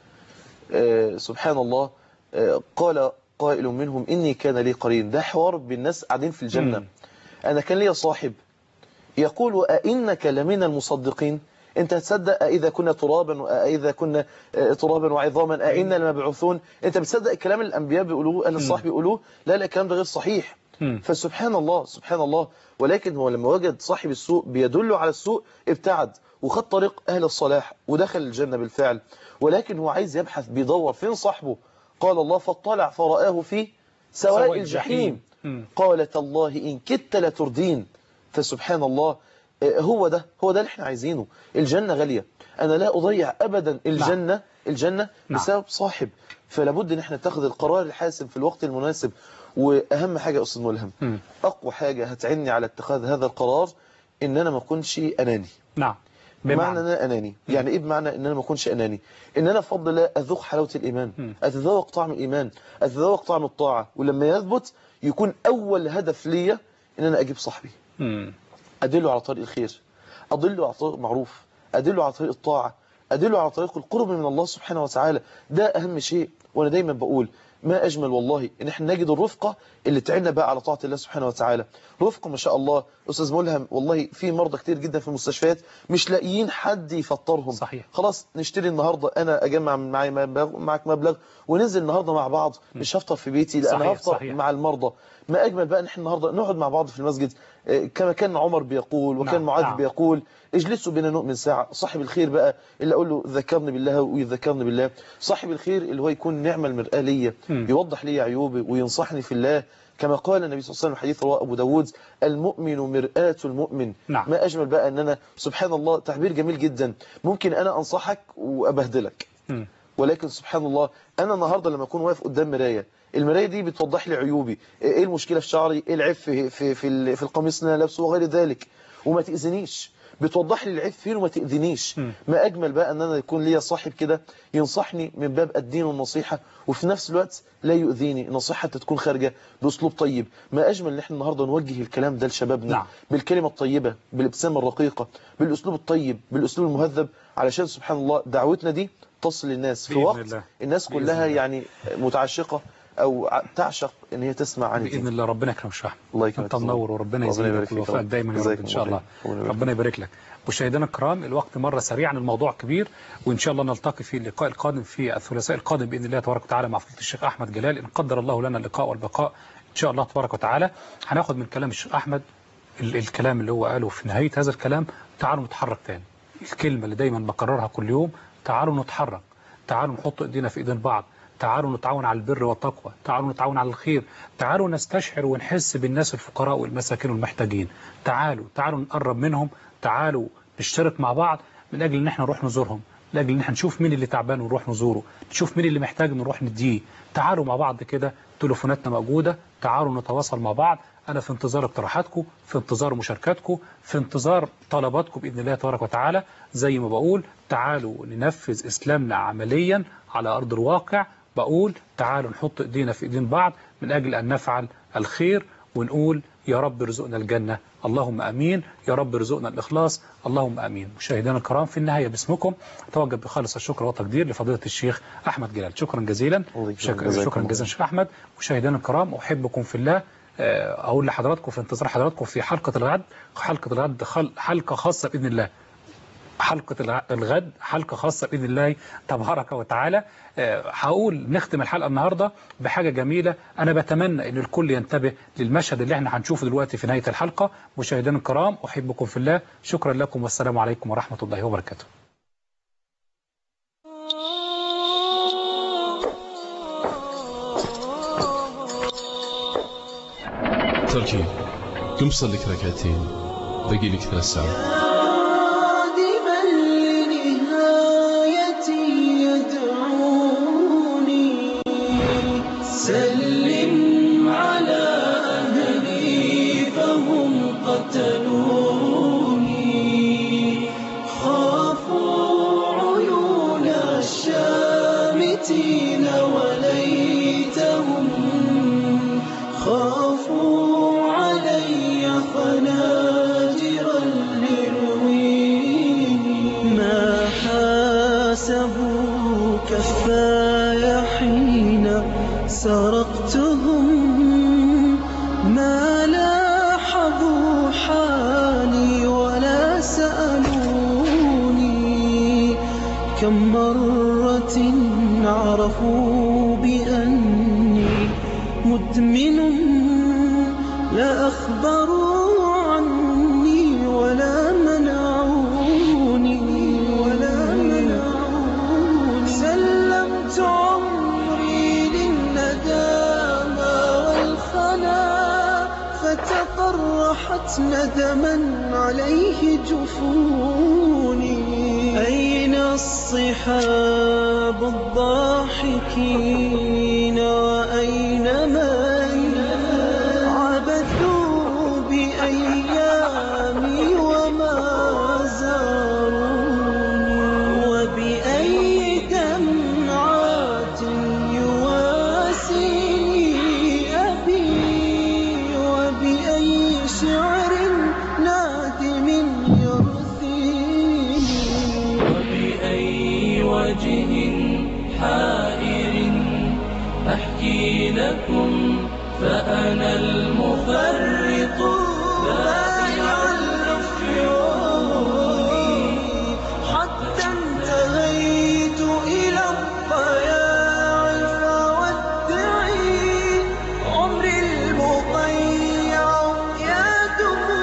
آه، سبحان الله آه، قال قائل منهم إني كان لي قرين ده حوار بالناس قاعدين في الجنة مم. أنا كان لي صاحب يقول أئنك لمن المصدقين انت تصدق إذا كنا ترابا وإذا كنا آه، ترابا وعظاما أئنا لمبعوثون انت بتصدق الكلام اللي الأنبياء بيقولوه أن الصاحب بيقولوه لا لا الكلام ده غير صحيح مم. فسبحان الله سبحان الله ولكن هو لما وجد صاحب السوء بيدل على السوء ابتعد وخد طريق أهل الصلاح ودخل الجنة بالفعل ولكن هو عايز يبحث بيدور فين صاحبه قال الله فاطلع فرآه في سواء, سواء الجحيم الجحيم. مم. قالت الله إن كدت لتردين فسبحان الله آه، هو ده هو ده اللي احنا عايزينه الجنة غالية أنا لا أضيع أبدا الجنة الجنة نعم. بسبب صاحب فلا بد ان احنا نتخذ القرار الحاسم في الوقت المناسب واهم حاجة يا استاذ ملهم مم. اقوى حاجة هتعني على اتخاذ هذا القرار ان انا ما اكونش اناني نعم بمعنى ان بمعنى انا اناني يعني ايه بمعنى ان انا ما اكونش اناني ان انا بفضل الله اذوق حلاوه الايمان مم. اتذوق طعم الايمان اتذوق طعم الطاعه ولما يثبت يكون اول هدف ليا ان انا اجيب صاحبي مم. أدله على طريق الخير أدله على طريق المعروف أدله على طريق الطاعة أدله على طريق القرب من الله سبحانه وتعالى ده أهم شيء وأنا دايما بقول ما أجمل والله إن احنا نجد الرفقة اللي تعيننا بقى على طاعة الله سبحانه وتعالى رفقة ما شاء الله أستاذ ملهم والله في مرضى كتير جدا في المستشفيات مش لاقيين حد يفطرهم صحيح. خلاص نشتري النهاردة أنا أجمع معي مبلغ معك مبلغ وننزل النهاردة مع بعض مش هفطر في بيتي لا أنا صحيح، هفطر صحيح. مع المرضى ما أجمل بقى إن احنا النهاردة نقعد مع بعض في المسجد آه، كما كان عمر بيقول وكان نعم، معاذ نعم. بيقول اجلسوا بنا نؤمن ساعة صاحب الخير بقى اللي أقول له ذكرني بالله ويذكرني بالله صاحب الخير اللي هو يكون نعمة المرآة ليا يوضح لي عيوبي وينصحني في الله كما قال النبي صلى الله عليه وسلم حديث رواه أبو داود المؤمن مرآة المؤمن نعم. ما أجمل بقى أن أنا سبحان الله تعبير جميل جدا ممكن أنا أنصحك وأبهدلك مم. ولكن سبحان الله انا النهارده لما اكون واقف قدام مرايه المرايه دي بتوضح لي عيوبي ايه المشكله في شعري ايه العيب في في في, ال- في القميص اللي انا لابسه وغير ذلك وما تاذينيش بتوضح لي العيب فين وما تاذينيش ما اجمل بقى ان انا يكون ليا صاحب كده ينصحني من باب الدين والنصيحه وفي نفس الوقت لا يؤذيني النصيحه تكون خارجه باسلوب طيب ما اجمل ان احنا النهارده نوجه الكلام ده لشبابنا نعم. بالكلمه الطيبه بالابتسامه الرقيقه بالاسلوب الطيب بالاسلوب المهذب علشان سبحان الله دعوتنا دي تصل للناس في بإذن وقت الله. الناس بإذن كلها الله. يعني متعشقة أو ع- تعشق إن هي تسمع عن باذن الله ربنا يكرمك شيخ الله انت يكرمك منور وربنا ربنا يبارك يزيدك فيك الوفاء رب. دايما يا رب جزاكم ان شاء الله الله خير. ربنا يبارك ربنا يبارك لك مشاهدينا الكرام الوقت مر سريعا الموضوع كبير وان شاء الله نلتقي في اللقاء القادم في الثلاثاء القادم باذن الله تبارك وتعالى مع فضيله الشيخ احمد جلال ان قدر الله لنا اللقاء والبقاء ان شاء الله تبارك وتعالى هناخد من كلام الشيخ احمد ال- الكلام اللي هو قاله في نهايه هذا الكلام تعالوا نتحرك تاني الكلمه اللي دايما بكررها كل يوم تعالوا نتحرك تعالوا نحط ايدينا في ايدين بعض تعالوا نتعاون على البر والتقوى تعالوا نتعاون على الخير تعالوا نستشعر ونحس بالناس الفقراء والمساكين والمحتاجين تعالوا تعالوا نقرب منهم تعالوا نشترك مع بعض من اجل ان احنا نروح نزورهم من اجل ان احنا نشوف مين اللي تعبان ونروح نزوره نشوف مين اللي محتاج نروح نديه تعالوا مع بعض كده تليفوناتنا موجودة تعالوا نتواصل مع بعض أنا في انتظار اقتراحاتكم في انتظار مشاركاتكم في انتظار طلباتكم بإذن الله تبارك وتعالى زي ما بقول تعالوا ننفذ إسلامنا عمليا على أرض الواقع بقول تعالوا نحط إيدينا في إيدين بعض من أجل أن نفعل الخير ونقول يا رب ارزقنا الجنة اللهم أمين يا رب ارزقنا الإخلاص اللهم أمين مشاهدينا الكرام في النهاية باسمكم أتوجه بخالص الشكر والتقدير لفضيلة الشيخ أحمد جلال شكرا جزيلا شكرا, جزاكم شكرا الله. جزيلا شيخ أحمد مشاهدينا الكرام أحبكم في الله آه، أقول لحضراتكم في انتظار حضراتكم في حلقة الغد حلقة الغد خل- حلقة خاصة بإذن الله حلقة الع- الغد حلقة خاصة بإذن الله تبارك وتعالى آه، هقول نختم الحلقة النهاردة بحاجة جميلة أنا بتمنى أن الكل ينتبه للمشهد اللي احنا هنشوفه دلوقتي في نهاية الحلقة مشاهدينا الكرام أحبكم في الله شكرا لكم والسلام عليكم ورحمة الله وبركاته تركي قم صلي لك ركعتين باقي لك ثلاث ساعات قادما لنهايتي يدعوني سلم على أهلي فهم قتلوني خافوا عيون الشامتين وليتهم خافوا علي خناجر لرويني ما حاسبوا كفاي حين سرقتهم ما لاحظوا حالي ولا سألوني كم مرة عرفوا بأني مدمن لا أخبروا عني ولا منعوني ولا منعوني سلمت عمري للندامى والخنا فتقرحت ندما عليه جفوني أين الصحاب الضاحكين وأين من عبثوا بأيامي وما زاروني وبأي دمعات يواسيني أبي وبأي شعر نادم يرثيني وبأي وجه حائر أحكي لكم فأنا المفرط بائع الأفيون حتى انتهيت إلى الضياع فودعي عمري المضيع يا دموع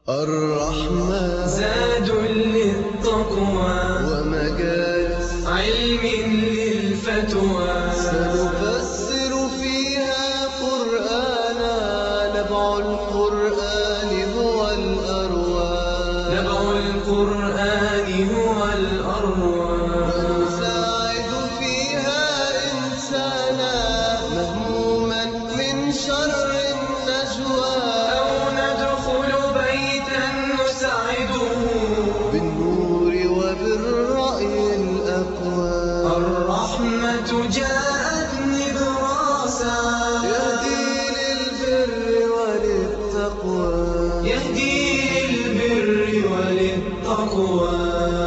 الرحمن زاد للتقوى ومجالس علم للفتوى سنفسر فيها قرآنا نبع القرآن هو الأروى نبع القرآن هو الأروى ونساعد فيها إنسانا مهموما من شر النجوى أو ندخل بيتا نسعده بالنور وبالرأي الأقوى الرحمة جاءت نبراسا يهدي للبر وللتقوى يهدي للبر وللتقوى